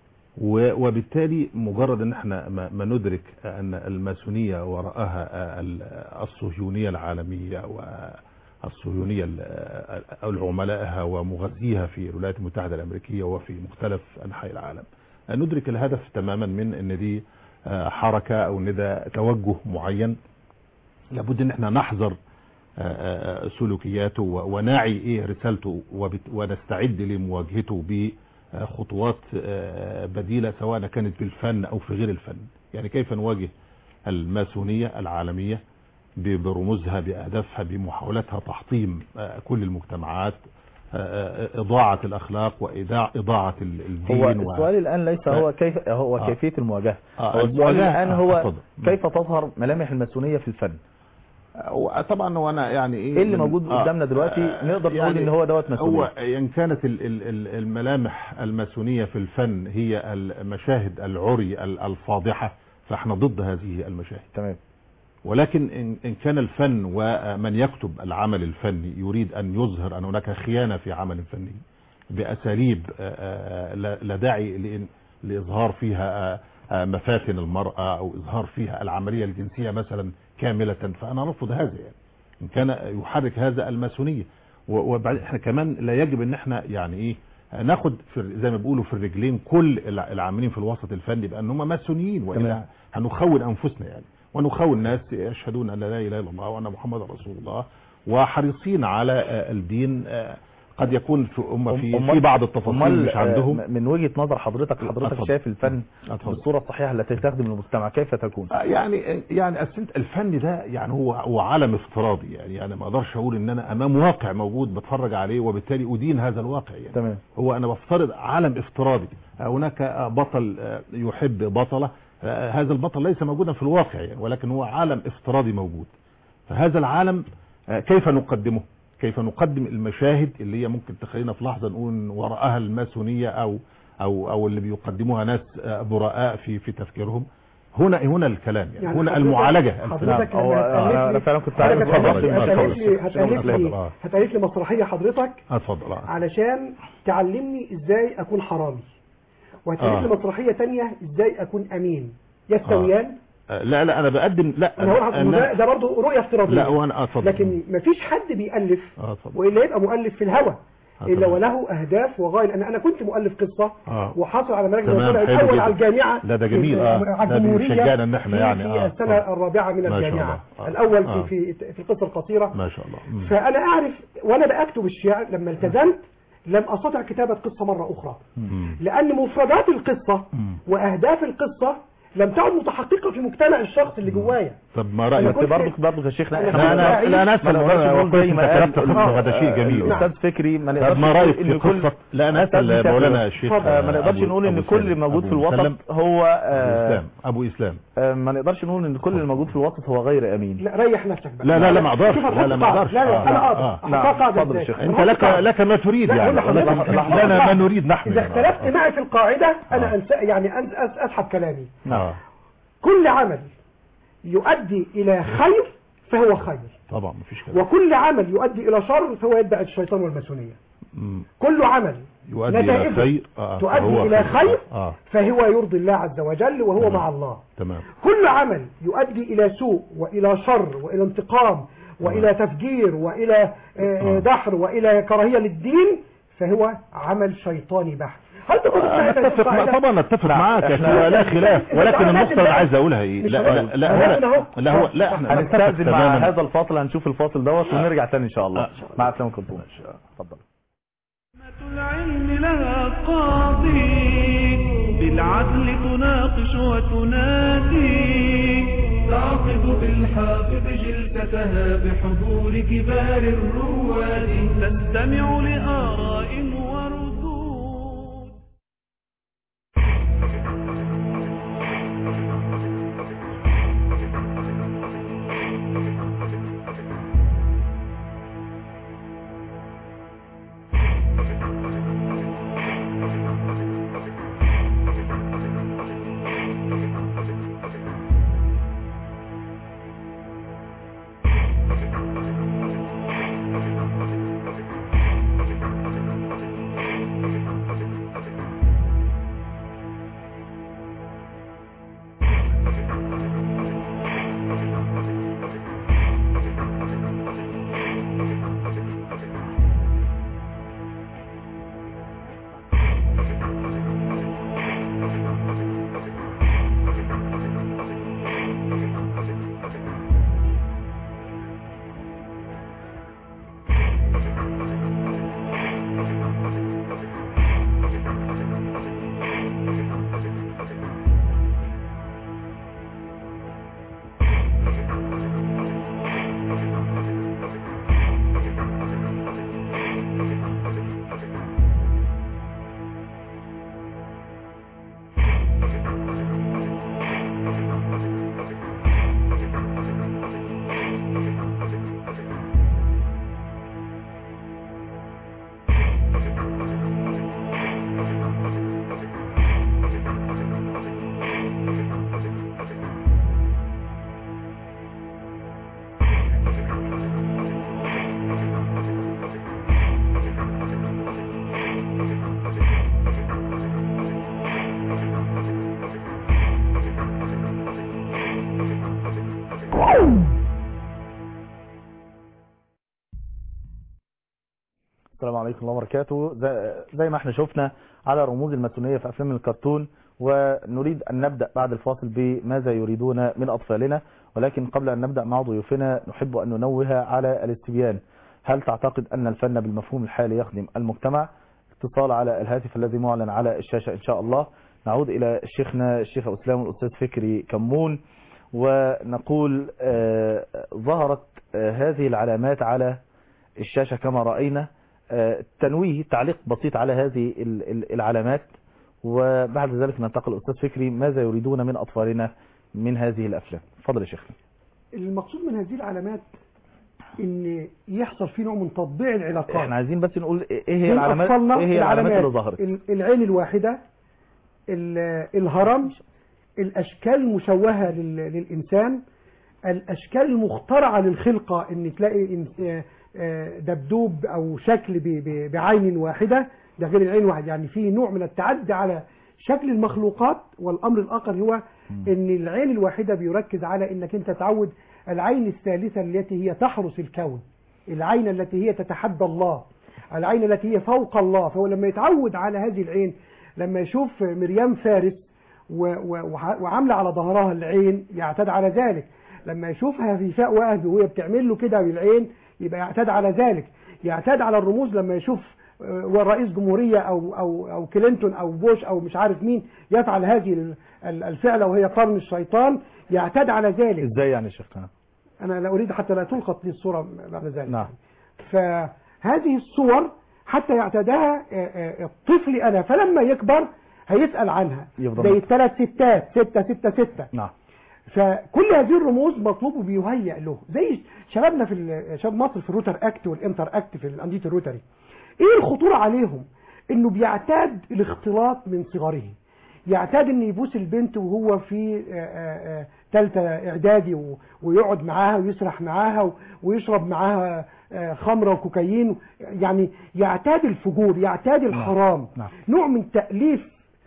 و- وبالتالي مجرد ان احنا ما ما ندرك ان الماسونيه وراءها ال- الصهيونيه العالميه والصهيونيه ال- او عملائها ومغذيها في الولايات المتحده الامريكيه وفي مختلف انحاء العالم ندرك الهدف تماما من ان دي آه، حركه او ان ده توجه معين لابد ان احنا نحذر آه، آه، سلوكياته و- ونعي ايه رسالته وبت- ونستعد لمواجهته بخطوات آه، بديلة سواء كانت بالفن او في غير الفن يعني كيف نواجه الماسونية العالمية ب- برموزها بأهدافها بمحاولتها تحطيم آه، كل المجتمعات آه، آه، إضاعة الأخلاق وإضاعة الدين هو و- السؤال الان ليس هو كيف هو آه. كيفيه المواجهه آه، هو السؤال المواجهة، الان آه، هو اتفضل. كيف تظهر ملامح الماسونيه في الفن طبعا وانا يعني ايه ايه اللي من- موجود آه، قدامنا دلوقتي آه، نقدر نقول ان هو دوت ماسونيه هو ان كانت ال- ال- ال- الملامح الماسونيه في الفن هي المشاهد العري ال- الفاضحه فاحنا ضد هذه المشاهد تمام ولكن إن إن كان الفن ومن يكتب العمل الفني يريد أن يظهر أن هناك خيانة في عمل فني بأساليب آه، آه، لا لا داعي لإن- لإظهار فيها آه، آه، مفاتن المرأة أو إظهار فيها العملية الجنسية مثلا كاملة فأنا أرفض هذا يعني إن كان يحرك هذا الماسونية و- وبعد احنا كمان لا يجب ان احنا يعني ايه ناخد في زي ما بيقولوا في الرجلين كل الع- العاملين في الوسط الفني بان هم ماسونيين والا تمام. هنخون انفسنا يعني ونخون الناس يشهدون ان لا اله الا الله وان محمد رسول الله وحريصين على آه، الدين آه، قد يكون في هم في, أمال- في بعض التفاصيل أمال، مش عندهم آه، من وجهه نظر حضرتك حضرتك اتفضل. شايف الفن اتفضل. بالصوره الصحيحه التي تخدم المجتمع كيف تكون آه، يعني يعني أصل أنت الفن ده يعني هو هو عالم افتراضي يعني انا ما اقدرش اقول ان انا امام واقع موجود بتفرج عليه وبالتالي ادين هذا الواقع يعني تمام هو انا بفترض عالم افتراضي هناك بطل آه، يحب بطله آه، هذا البطل ليس موجودا في الواقع يعني ولكن هو عالم افتراضي موجود فهذا العالم آه، كيف نقدمه كيف نقدم المشاهد اللي هي ممكن تخلينا في لحظه نقول إن وراءها الماسونيه او او او اللي بيقدموها ناس آه، براء في في تفكيرهم هنا هنا الكلام يعني, يعني هنا حضرتك- المعالجه حضرتك هو لما انا هتألف لي- فعلا كنت حضرتك عايز هتألف لي- اتفضل هتألف لي هتألف اتفضل لي اه هتألف لي مسرحية حضرتك اتفضل اه علشان تعلمني ازاي اكون حرامي وهتألف آه. لي مسرحية تانية ازاي اكون امين يستويان آه، لا لا انا بقدم لا انا هقول لحضرتك ده, ده برضه رؤية افتراضية لا وانا آه، اتفضل لكن مفيش حد بيألف اه اتفضل والا يبقى مؤلف في الهوى آه، الا تمام. وله اهداف وغايه لان انا كنت مؤلف قصه اه وحاصل على مراكز تمام، الطلع حلو الاول جدا. على الجامعه لا ده جميل، في- آه. على ده الجمهوريه بيشجعنا إن إحنا في- يعني، في آه، السنه آه. الرابعه من ما شاء الجامعه الله. آه. الاول آه. في في في القصه القصيره ما شاء الله مم. فانا اعرف وانا بكتب الشعر لما التزمت لم استطع كتابه قصه مره اخرى مم. لان مفردات القصه واهداف القصه لم تعد متحققه في مجتمع الشخص اللي جوايا طب ما أنا رايك كنت- برضه برضه يا شيخنا أنا احنا لا انا لا انا ما اسال نقدرش نقول كويس زي انت ما قال كتبت خطه ده شيء جميل الاستاذ فكري ما طب نقدرش ما نقول رايك إن في كل- قصه لا انا أستاذ اسال مسافر. مولانا الشيخ آه، ما نقدرش أبو- نقول ان أبو كل سلم. الموجود في أبو الوسط سلم. هو ابو آه، اسلام ابو اسلام آه، ما نقدرش نقول ان كل الموجود في الوسط هو غير امين لا ريح نفسك بقى لا لا لا ما اقدرش شوف لا لا ما هتحط اقدرش قاعدة. لا لا آه، انا آه، اقدر آه. احطها نعم، قاعده اتفضل يا إزاي؟ شيخ. انت هنحط لك قاعدة. لك ما تريد لا، يعني أقول لحضرتك، لك- هنحط لنا قاعدة. ما نريد نحن اذا يعني. اختلفت معي في القاعده انا أنس... يعني أنس... أس... اسحب كلامي آه. كل عمل يؤدي الى خير فهو خير طبعا مفيش كلام وكل عمل يؤدي الى شر فهو يتبع الشيطان والماسونيه مم. كل عمل يؤدي الى نتائجه خير آه، تؤدي فهو الى خير اه فهو يرضي الله عز وجل وهو مع الله تمام كل عمل يؤدي إلى سوء وإلى شر وإلى انتقام وإلى تفجير وإلى آه، دحر وإلى كراهية للدين فهو عمل شيطاني بحت هل تقول أنا اتفق مع- طبعا اتفق معاك يا أخي، لا خلاف ولكن النقطه اللي عايز اقولها ايه مش لا هقولها. لا لا ولكن هو أهو. لا هو لا احنا نتفق هنستأذن مع تماما هذا الفاصل هنشوف الفاصل دوت ونرجع تاني ان شاء الله مع السلامه كنتم اتفضل العلم لها قاضي بالعدل تناقش وتنادي تعقد بالحافظ جلستها بحضور كبار الرواد تستمع لآراء وردود السلام عليكم ورحمة الله وبركاته زي- زي ما احنا شفنا على رموز الماسونية في أفلام الكرتون ونريد أن نبدأ بعد الفاصل بماذا يريدون من أطفالنا ولكن قبل أن نبدأ مع ضيوفنا نحب أن ننوه على الاستبيان هل تعتقد أن الفن بالمفهوم الحالي يخدم المجتمع اتصال على الهاتف الذي معلن على الشاشة إن شاء الله نعود إلى شيخنا الشيخ أسلام الأستاذ فكري كمون ونقول آه، ظهرت آه، هذه العلامات على الشاشة كما رأينا آه، تنويه تعليق بسيط على هذه ال- ال- العلامات وبعد ذلك ننتقل أستاذ فكري ماذا يريدون من أطفالنا من هذه الأفلام فضل يا شيخ المقصود من هذه العلامات ان يحصل فيه نوع من تطبيع العلاقات احنا عايزين بس نقول ايه هي بين العلامات أطفالنا ايه هي العلامات اللي ظهرت ال- العين الواحدة ال- الهرم الأشكال المشوهة لل- للإنسان الأشكال المخترعة للخلقة إن تلاقي إن- آه، آه، دبدوب أو شكل ب- ب- بعين واحدة ده غير العين واحد يعني في نوع من التعدي على شكل المخلوقات والأمر الآخر هو إن العين الواحدة بيركز على إنك أنت تعود العين الثالثة التي هي تحرس الكون العين التي هي تتحدى الله العين التي هي فوق الله فهو لما يتعود على هذه العين لما يشوف مريم فارس و- و- وح- وعامله على ظهرها العين يعتاد على ذلك لما يشوفها في فاء وهب وهي بتعمل له كده بالعين يبقى يعتاد على ذلك يعتاد على الرموز لما يشوف آه، رئيس جمهورية أو, أو, أو كلينتون أو بوش أو مش عارف مين يفعل هذه ال- ال- الفعلة وهي قرن الشيطان يعتاد على ذلك ازاي يعني يا شيخنا أنا لا أريد حتى لا تلقط لي الصورة بعد ذلك نعم فهذه الصور حتى يعتادها آه، آه، الطفل أنا فلما يكبر هيسأل عنها يفضل زي مكتب. الثلاث ستات ستة ستة ستة نعم فكل هذه الرموز مطلوب وبيهيأ له زي شبابنا في ال- شباب مصر في الروتر اكت والانتر اكت في الانديه الروتري ايه الخطوره عليهم انه بيعتاد الاختلاط من صغره يعتاد ان يبوس البنت وهو في ثالثه اعدادي و- ويقعد معاها ويسرح معاها و- ويشرب معاها آه، خمره وكوكايين يعني يعتاد الفجور يعتاد الحرام نعم. نوع من تاليف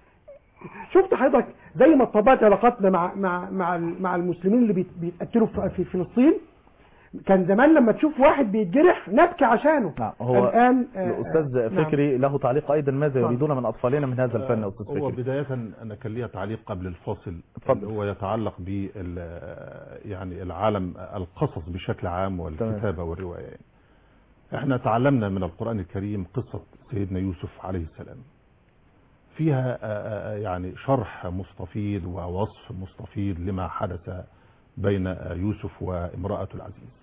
شفت حضرتك زي ما اتطبقت علاقاتنا مع مع مع ال- مع المسلمين اللي بيت- بيتقتلوا في في فلسطين كان زمان لما تشوف واحد بيتجرح نبكي عشانه نعم هو الان آه، الاستاذ آه، نعم. فكري له تعليق ايضا ماذا اتفضل. يريدون من اطفالنا من هذا الفن يا استاذ هو فكري بداية أنا كان لي تعليق قبل الفاصل اتفضل. هو يتعلق بال يعني العالم القصص بشكل عام والكتابة والرواية احنا تعلمنا من القرآن الكريم قصة سيدنا يوسف عليه السلام فيها آه، آه، يعني شرح مستفيض ووصف مستفيض لما حدث بين آه، يوسف وامرأة العزيز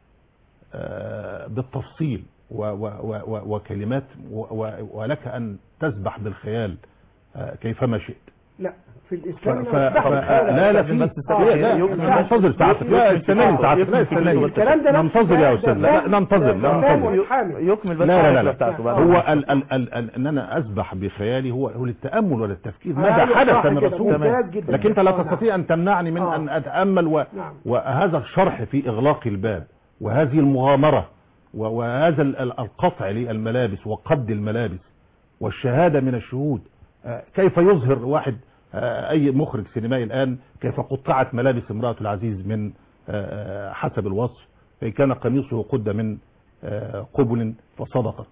آه، بالتفصيل و- و- و- و- وكلمات و- و- ولك أن تسبح بالخيال آه، كيفما شئت لا في ف... الاسلام ف... ف... لا لا في لا لا ننتظر ساعتك لا استناني ساعتك لا استناني الكلام ده نفسه ننتظر يا ده- استاذ ده- لا لا ننتظر لا ده- ننتظر والحامل. يكمل بس لا لا لا, الرحلة لا. بتاعته بقى. هو ال ال ال ال ان انا اسبح بخيالي هو هو للتامل وللتفكير آه، ماذا أيوة، حدث صح من كده، الرسول ممتاز جدا. لكن انت لا آه، نعم. تستطيع ان تمنعني من آه. ان اتامل و نعم. وهذا الشرح في اغلاق الباب وهذه المغامره و- وهذا ال- ال- القطع للملابس وقد الملابس والشهاده من الشهود آه، كيف يظهر واحد آه، اي مخرج سينمائي الان كيف قطعت ملابس امراه العزيز من آه، حسب الوصف فإن كان قميصه قد من آه، قبل فصدقت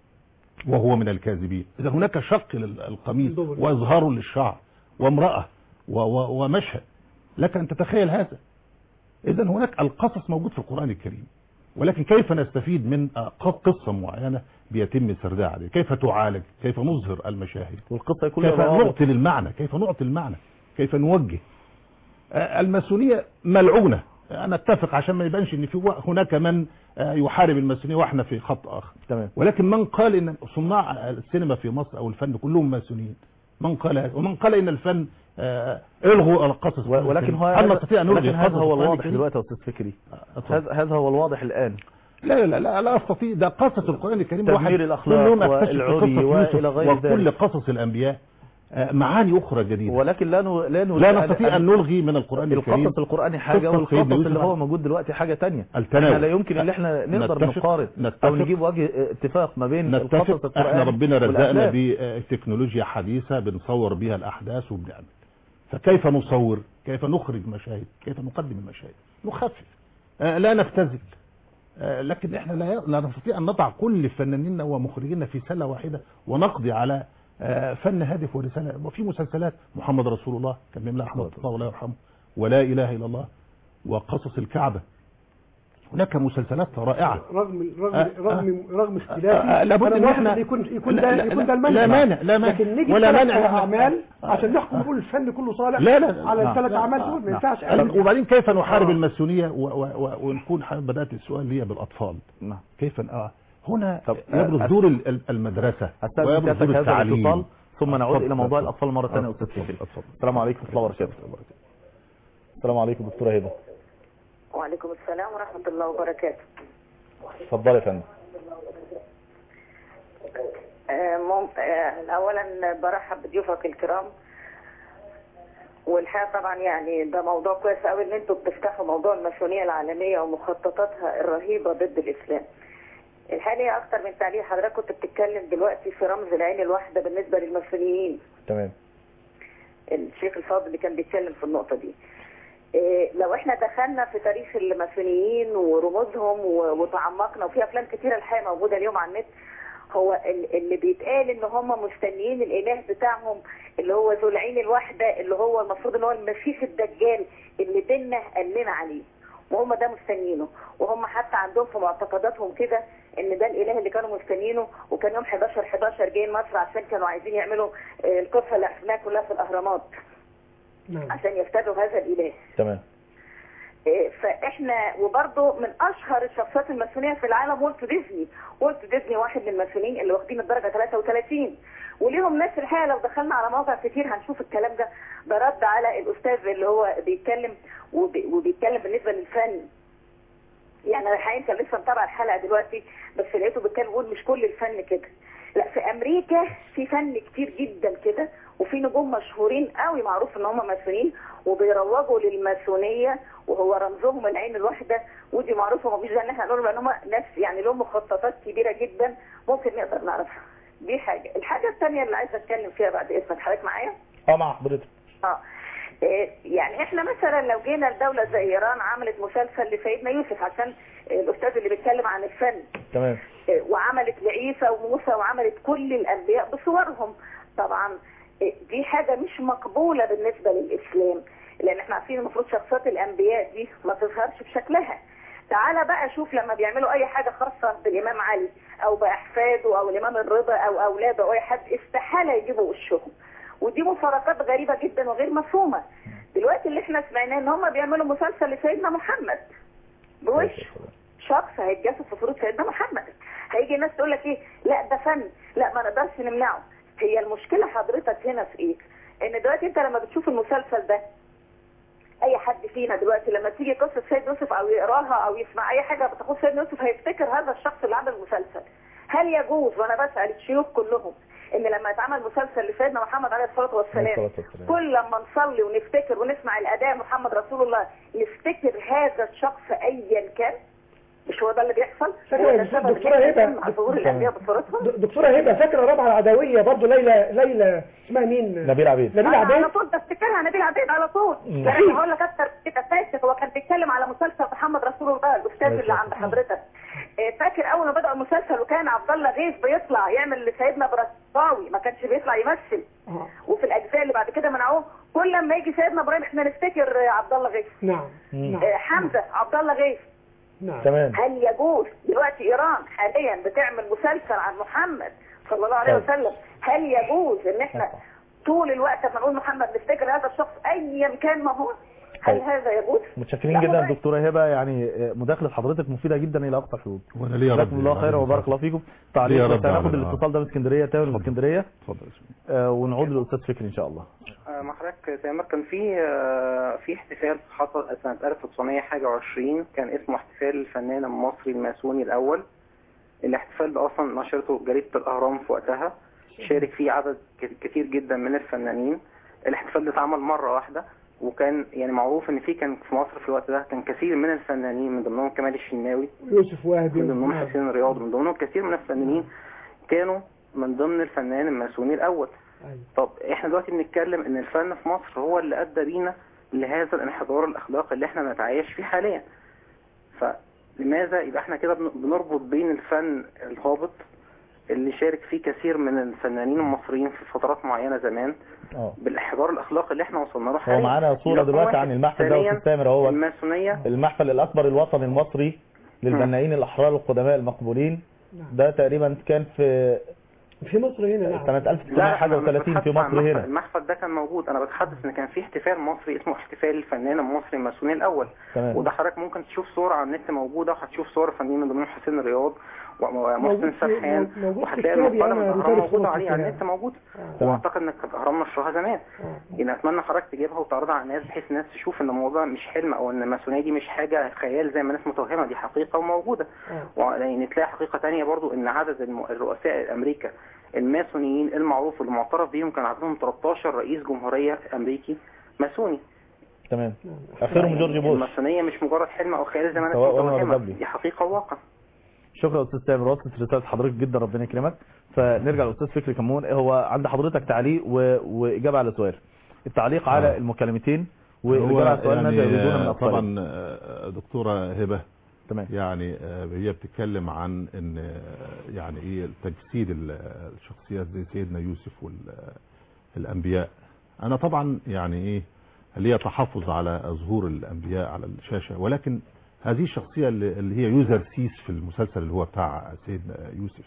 وهو من الكاذبين إذا هناك شق للقميص وإظهار للشعر وامرأة و- و- ومشهد لك أن تتخيل هذا إذا هناك القصص موجود في القرآن الكريم ولكن كيف نستفيد من آه، قصة معينة بيتم سردها عليه كيف تعالج كيف نظهر المشاهد والقصة يكون كيف لها روابط. نعطي للمعنى كيف نعطي المعنى كيف نوجه آه، الماسونية ملعونة أنا أتفق عشان ما يبانش إن في و- هناك من آه، يحارب الماسونية وإحنا في خط آخر تمام ولكن من قال إن صناع السينما في مصر أو الفن كلهم ماسونيين من قال هذا ومن قال إن الفن آه، الغوا القصص و- ولكن هو هل نستطيع أن نلغي ولكن هذا قصص هو القرآن الواضح الكريم؟ دلوقتي يا استاذ فكري اتفضل. هذا هذا هو الواضح الان لا لا لا لا استطيع ده قصص القران الكريم تدمير الواحد الأخلاق كل يوم أكتشف في والعري قصة يوسف وإلى غير وكل ذلك. قصص الانبياء آه، معاني اخرى جديده ولكن لا ن... لا, ن... لا نستطيع ان نلغي من القران الكريم القصص القرآني حاجة قصة سيدنا والقصص يوسف اللي هو موجود دلوقتي حاجة تانية التناول. احنا لا يمكن ان احنا نقدر نتفق- نقارن نتفق. او نجيب وجه اتفاق ما بين القصص نتفق القرآني احنا ربنا رزقنا والأفلام. بتكنولوجيا حديثه بنصور بها الاحداث وبنعمل فكيف نصور كيف نخرج مشاهد كيف نقدم المشاهد نخفف آه، لا نبتذل آه، لكن احنا لا لا نستطيع ان نضع كل فنانينا ومخرجينا في سله واحده ونقضي على آه، فن هادف ورساله وفي مسلسلات محمد رسول الله كان بيملا احمد الله الله يرحمه ولا اله الا الله وقصص الكعبه هناك مسلسلات رائعه رغم رغم آه، رغم رغم آه، اختلافي لابد أنا إن موافق إحنا- إن يكون يكون لا- ده لا- يكون لا- ده المنهج لا مانع- لا مانع. لكن نيجي ولا ولا مانع إن إحنا- اعمال عشان نحكم نقول الفن كله صالح لا لا على لا. الثلاث لا. اعمال دول ما نعم. ينفعش طب وبعدين كيف نحارب آه. الماسونيه و و و ونكون ح- بدات السؤال لي بالاطفال نعم كيف اه هنا طب، يبرز آه، دور ال- ال- المدرسه هستاذن ويبرز سيادتك دور هذا التعليم الاتصال ثم نعود اتفضل، الى موضوع اتفضل. الاطفال مره ثانيه يا استاذ اتفضل، فكري اتفضل. السلام عليكم ورحمه الله وبركاته السلام عليكم دكتوره هبه وعليكم السلام ورحمة الله وبركاته اتفضلي يا فندم آه، مم... آه، اولا برحب بضيوفك الكرام والحقيقه طبعا يعني ده موضوع كويس قوي ان انتوا بتفتحوا موضوع الماسونيه العالميه ومخططاتها الرهيبه ضد الاسلام. الحقيقه اكتر من تعليق حضرتك كنت بتتكلم دلوقتي في رمز العين الواحده بالنسبه للماسونيين تمام الشيخ الفاضل اللي كان بيتكلم في النقطه دي. إيه، لو احنا دخلنا في تاريخ الماسونيين ورموزهم و- وتعمقنا وفي افلام كتيره الحقيقه موجوده اليوم على النت هو ال- اللي بيتقال ان هم مستنيين الاله بتاعهم اللي هو ذو العين الواحده اللي هو المفروض ان هو المسيح الدجال اللي ديننا قال لنا عليه وهم ده مستنيينه وهم حتى عندهم في معتقداتهم كده ان ده الاله اللي كانوا مستنيينه وكان يوم 11 11 جايين مصر عشان كانوا عايزين يعملوا آه، القصه اللي عرفناها كلها في الاهرامات نعم عشان يفتدوا هذا الاله تمام إيه، فاحنا وبرضه من اشهر الشخصيات الماسونيه في العالم والت ديزني والت ديزني واحد من الماسونيين اللي واخدين الدرجه 33 وليهم ناس الحقيقه لو دخلنا على مواقع كتير هنشوف الكلام ده ده رد على الاستاذ اللي هو بيتكلم وبي- وبيتكلم بالنسبه للفن يعني انا الحقيقه كان لسه متابعه الحلقه دلوقتي بس لقيته بيتكلم بيقول مش كل الفن كده لا في امريكا في فن كتير جدا كده وفي نجوم مشهورين قوي معروف ان هم ماسونين وبيروجوا للماسونيه وهو رمزهم العين الواحده ودي معروفه مفيش داعي ان احنا نقول ان هم ناس يعني لهم مخططات كبيره جدا ممكن نقدر نعرفها دي حاجه الحاجه الثانيه اللي عايزه اتكلم فيها بعد اذنك حضرتك معايا اه مع حضرتك اه إيه، يعني احنا مثلا لو جينا لدولة زي ايران عملت مسلسل لسيدنا يوسف عشان الاستاذ اللي بيتكلم عن الفن تمام إيه، وعملت لعيسى وموسى وعملت كل الانبياء بصورهم طبعا إيه، دي حاجة مش مقبولة بالنسبة للاسلام لان احنا عارفين المفروض شخصيات الانبياء دي ما تظهرش بشكلها تعالى بقى شوف لما بيعملوا اي حاجة خاصة بالامام علي او باحفاده او الامام الرضا او اولاده او اي حد استحالة يجيبوا وشهم ودي مفارقات غريبة جدا وغير مفهومة دلوقتي اللي احنا سمعناه ان هم بيعملوا مسلسل لسيدنا محمد بوش شخص هيتجسد في صورة سيدنا محمد هيجي الناس تقول لك ايه لا ده فن لا ما نقدرش نمنعه هي المشكلة حضرتك هنا في ايه ان دلوقتي انت لما بتشوف المسلسل ده اي حد فينا دلوقتي لما تيجي قصة سيد يوسف او يقراها او يسمع اي حاجة بتخص سيدنا يوسف هيفتكر هذا الشخص اللي عمل المسلسل هل يجوز وانا بسأل الشيوخ كلهم ان لما يتعمل مسلسل لسيدنا محمد عليه الصلاة والسلام كل لما نصلي ونفتكر ونسمع الاداء محمد رسول الله نفتكر هذا الشخص ايا كان مش هو ده اللي بيحصل فاكرة هو يا ده السبب إن دكتورة إحنا هبة نسمع ظهور الانبياء بصورتهم د- دكتورة هبة فاكرة رابعة العدوية برضو ليلى ليلى اسمها مين؟ نبيل عبيد نبيل أنا عبيد على طول بفتكرها نبيل عبيد على طول مم. يعني هقول لك اكتر كده فاكر هو كان بيتكلم على مسلسل محمد رسول الله الاستاذ ماشي. اللي عند حضرتك إيه، فاكر اول ما بدا المسلسل وكان عبد الله غيث بيطلع يعمل لسيدنا برساوي ما كانش بيطلع يمثل آه. وفي الاجزاء اللي بعد كده منعوه كل لما يجي سيدنا ابراهيم احنا نفتكر آه، عبد الله غيث نعم مم. نعم آه، حمزه عبد الله غيث نعم تمام هل يجوز دلوقتي ايران حاليا بتعمل مسلسل عن محمد صلى الله عليه طيب. وسلم هل يجوز ان احنا طول الوقت لما نقول محمد نفتكر هذا الشخص ايا كان ما هو هل طيب. هذا يجوز؟ متشكرين لا جدا والله. دكتورة هبة يعني مداخلة حضرتك مفيدة جدا إلى أقصى الحدود وانا ليه يا رب جزاكم الله خيرا وبارك الله فيكم تعليق ليه يا رب بس هناخد على- الاتصال ده من اسكندرية تامر من اسكندرية اتفضل آه، ونعود للأستاذ فكري إن شاء الله آه، مع حضرتك تامر كان في آه، في احتفال حصل سنة 1900 حاجة وعشرين كان اسمه احتفال الفنان المصري الماسوني الأول الاحتفال ده أصلا نشرته جريدة الأهرام في وقتها شارك فيه عدد ك- كتير جدا من الفنانين الاحتفال ده اتعمل مرة واحدة وكان يعني معروف ان في كان في مصر في الوقت ده كان كثير من الفنانين من ضمنهم كمال الشناوي يوسف وهبي من ضمنهم نعم. حسين رياض من ضمنهم كثير من الفنانين كانوا من ضمن الفنان الماسوني الأول أيوة. طب احنا دلوقتي بنتكلم ان الفن في مصر هو اللي ادى بينا لهذا الانحدار الاخلاقي اللي احنا بنتعايش فيه حاليا فلماذا يبقى احنا كده بن- بنربط بين الفن الهابط اللي شارك فيه كثير من الفنانين المصريين في فترات معينة زمان اه بالانحدار الاخلاقي اللي احنا وصلنا له هو حاليا معانا صورة رقم دلوقتي واحد. عن المحفل ده ثانياً، أستاذ تامر اهو الماسونية المحفل الأكبر الوطني المصري للبنائين الأحرار القدماء المقبولين ده تقريبا كان في في مصر هنا نعم سنة 1900 حاجة أنا مش و30 في بتحدث عن مصر المحفل. هنا المحفل ده كان موجود انا بتحدث ان كان في احتفال مصري اسمه احتفال الفنان المصري الماسوني الاول تمام وده حضرتك ممكن تشوف صور على النت موجوده وهتشوف صور فنانين من ضمنهم حسين رياض ومحسن موجود في- سرحان موجود في وهتلاقي كتابي المقالة أنا من رسالة الاهرام موجوده صوت عليه على الكتاب. النت موجود تمام. واعتقد انك كانت الاهرام نشرها زمان يعني اتمنى حضرتك تجيبها وتعرضها على الناس بحيث الناس تشوف ان الموضوع مش حلم او ان الماسونيه دي مش حاجه خيال زي ما الناس متوهمه دي حقيقه وموجوده يعني تلاقي حقيقه تانية برضو ان عدد الم- الرؤساء الامريكا الماسونيين المعروف اللي معترف بيهم كان عددهم 13 رئيس جمهوريه امريكي ماسوني تمام اخرهم جورج بوش الماسونيه مش مجرد حلم او خيال زي ما الناس سواء أنور متوهمه جابلي. دي حقيقه وواقع شكرا استاذ تامر وصلت رساله حضرتك جدا ربنا يكرمك فنرجع للاستاذ فكري كمون هو عند حضرتك تعليق و... واجابه على سؤال التعليق على المكالمتين والاجابه على سؤال ماذا يريدون من آه، اطفالهم طبعا آه، دكتوره هبه تمام يعني آه، هي بتتكلم عن ان آه، يعني ايه تجسيد ال- الشخصيات زي سيدنا يوسف والانبياء انا طبعا يعني ايه ليا تحفظ على ظهور الانبياء على الشاشه ولكن هذه الشخصيه اللي اللي هي يوزر سيس في المسلسل اللي هو بتاع سيدنا يوسف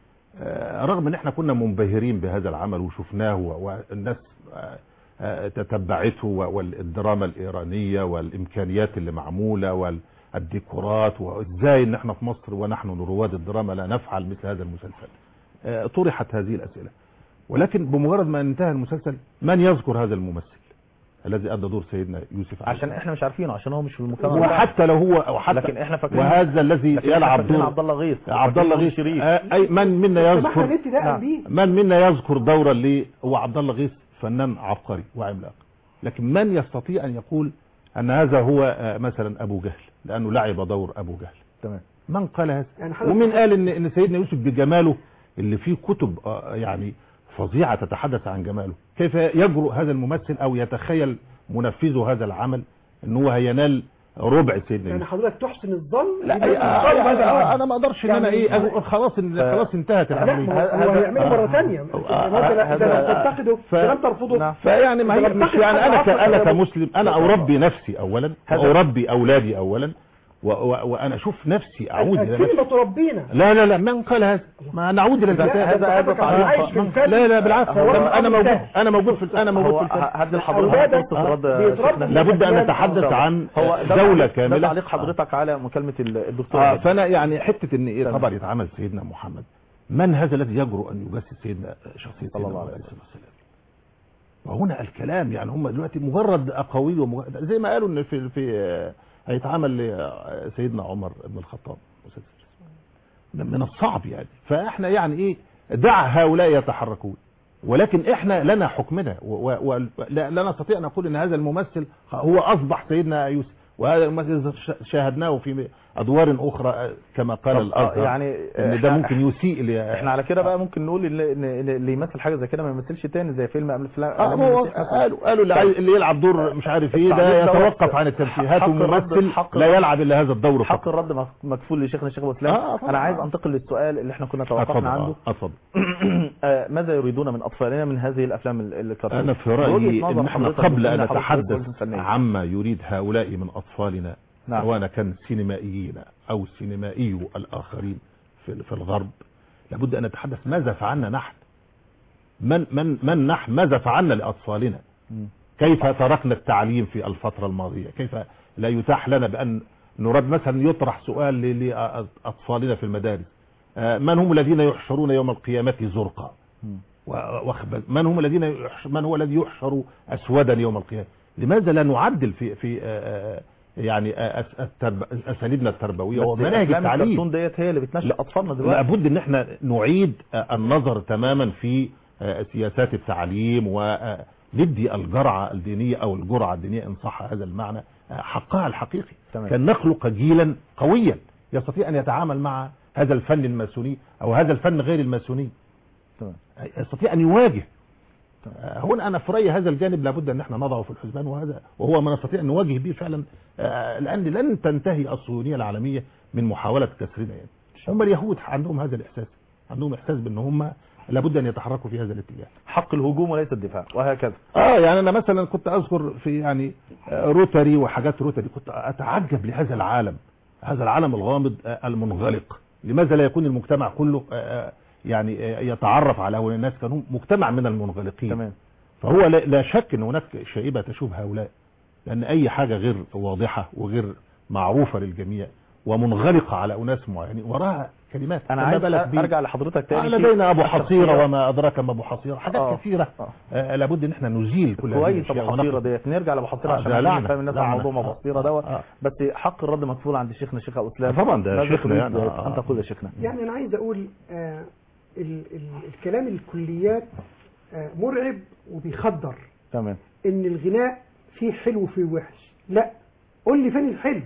آه، رغم ان احنا كنا منبهرين بهذا العمل وشفناه و- والناس آه، آه، تتبعته و- والدراما الايرانيه والامكانيات اللي معموله والديكورات وازاي ان احنا في مصر ونحن رواد الدراما لا نفعل مثل هذا المسلسل آه، طرحت هذه الاسئله ولكن بمجرد ما انتهى المسلسل من يذكر هذا الممثل الذي ادى دور سيدنا يوسف عليه عشان احنا مش عارفينه عشان هو مش في المجتمع بتاعنا. وحتى لو هو او حتى لكن احنا فاكرين وهذا الذي لكن احنا يلعب فاكرين دور عبد الله غيث عبد الله فاكرين غيث شريف. آه، اي من منا طب احنا يذكر ابتداء نعم. بيه من منا يذكر دورا ليه هو عبد الله غيث فنان عبقري وعملاق لكن من يستطيع ان يقول ان هذا هو آه، مثلا ابو جهل لانه لعب دور ابو جهل تمام من قال هذا يعني حضرتك- ومن قال ان ان سيدنا يوسف بجماله اللي فيه كتب آه، يعني فظيعه تتحدث عن جماله كيف يجرؤ هذا الممثل او يتخيل منفذه هذا العمل ان هو هينال ربع سيدنا يعني يوسف حضرتك تحسن الظن لا بما آه، يقال آه، هذا آه، العمل. انا ما اقدرش ان انا يعني- ايه أقول خلاص إن- خلاص انتهت لا العمليه ما هو هو هيعمله مرة ثانية إذا لا- إذا لم تنتقده ف- إذا لم ترفضه نعم. فيعني ما إذا هي لم مش تقف يعني انا ك- حتى انا عصر كمسلم انا اربي نفسي اولا هذا- واربي اولادي اولا و- و- وانا اشوف نفسي اعود الى نفسي الكلمة تربينا لا لا لا من قال هذا ما نعود الى هذا- الكتاب هذا- هذا تعليق عايش في الفن. لا لا بالعكس هو ده انا الأمر موجود انتهى. انا موجود في انا موجود هو في الفن هدي لحضرتك أولادك فرصة رد بيتربوا شيخنا. لابد ان الأفلام نتحدث أو- عن هو ده دولة ده كاملة تعليق حضرتك على مكالمة ال- الدكتور آه هادي. فانا يعني حته ان ايه تمام. طبعا يتعامل سيدنا محمد من هذا الذي يجرؤ ان يجسد سيدنا شخصيه صلى الله سيدنا عليه محمد صلى الله عليه وسلم وهنا الكلام يعني هم دلوقتي مجرد اقاويل ومجرد زي ما قالوا ان في في آه، هيتعامل لسيدنا عمر بن الخطاب من من الصعب يعني فاحنا يعني ايه دع هؤلاء يتحركون ولكن احنا لنا حكمنا و- و- و- لا لا نستطيع ان نقول ان هذا الممثل هو اصبح سيدنا يوسف وهذا الممثل ش- شاهدناه في ادوار اخرى كما قال طب، آه، الازهر يعني ان ده إحنا- ممكن يسيء ل احنا على كده بقى ممكن نقول اللي, اللي اللي يمثل حاجه زي كده ما يمثلش تاني زي فيلم قبل فيلم اه هو قالوا قالوا اللي, عايز- اللي يلعب دور مش عارف ايه ده التعليق دوت يتوقف عن التمثيلات حق الرد- وممثل حق لا الرد- يلعب الا هذا الدور حق فقط الرد مك- مكفول لشيخنا الشيخ ابو اسلام آه، طبعا. انا عايز انتقل للسؤال اللي احنا كنا اتفضل توقفنا عنده آه، اتفضل آه، ماذا يريدون من اطفالنا من هذه الافلام ال- الكرتون انا في بوجهة رايي نظر ان احنا حضرتك قبل بما ان حضرتك نتحدث قلت الفنية. عما يريد هؤلاء من اطفالنا نعم. سواء كان سينمائيين او سينمائي الاخرين في في الغرب لابد ان نتحدث ماذا فعلنا نحن من من من نحن ماذا فعلنا لاطفالنا مم. كيف تركنا التعليم في الفترة الماضية كيف لا يتاح لنا بأن نرد مثلا يطرح سؤال ل- لأطفالنا في المدارس آه، من هم الذين يحشرون يوم القيامة زرقا مم. و- واخبز من هم الذين يحش من هو الذي يحشر أسودا يوم القيامة لماذا لا نعدل في في آه، آه، يعني آه، أس- الترب... اساليبنا التربويه بس ومناهج أفلام التعليم الكرتون ديت هي اللي بتنشئ اطفالنا دلوقتي لابد ان احنا نعيد آه، النظر تماما في آه، سياسات التعليم وندي الجرعه الدينيه او الجرعه الدينيه ان صح هذا المعنى آه، حقها الحقيقي تمام. كان نخلق جيلا قويا يستطيع ان يتعامل مع هذا الفن الماسوني او هذا الفن غير الماسوني تمام. يستطيع ان يواجه آه، هنا انا في رايي هذا الجانب لابد ان احنا نضعه في الحسبان وهذا وهو ما نستطيع ان نواجه به فعلا آه، لان لن تنتهي الصهيونيه العالميه من محاوله كسرنا يعني هم اليهود عندهم هذا الاحساس عندهم احساس بان هم لابد ان يتحركوا في هذا الاتجاه حق الهجوم وليس الدفاع وهكذا اه يعني انا مثلا كنت اذكر في يعني آه، روتري وحاجات روتري كنت اتعجب لهذا العالم هذا العالم الغامض آه، المنغلق لماذا لا يكون المجتمع كله آه، آه، يعني آه، يتعرف على هؤلاء الناس كانوا مجتمع من المنغلقين تمام فهو لا لا شك ان هناك شائبه تشوب هؤلاء لان اي حاجه غير واضحه وغير معروفه للجميع ومنغلقة على أناس معينين وراها كلمات انا فما عايز بالك بي- ارجع لحضرتك تاني آه، في لدينا أبو الشخصية. حصيرة وما أدراك ما أبو حصيرة حاجات آه. كثيرة آه، لابد إن احنا نزيل كل هذه كويس ابو الأشياء حصيره ونقف- ديت نرجع لابو حصيره آه، عشان ده عايزين لعنة. نفهم الناس على لعنة. موضوع ابو آه. حصيره دوت آه. بس حق الرد مكفول عند شيخنا شيخ ابو اسلام طبعا ده ماذا شيخنا تريد يعني. آه. ان تقول يا شيخنا يعني أنا عايز أقول آه ال ال الكلام الكليات آه مرعب وبيخدر تمام إن الغناء فيه حلو وفيه وحش لا قول لي فين الحلو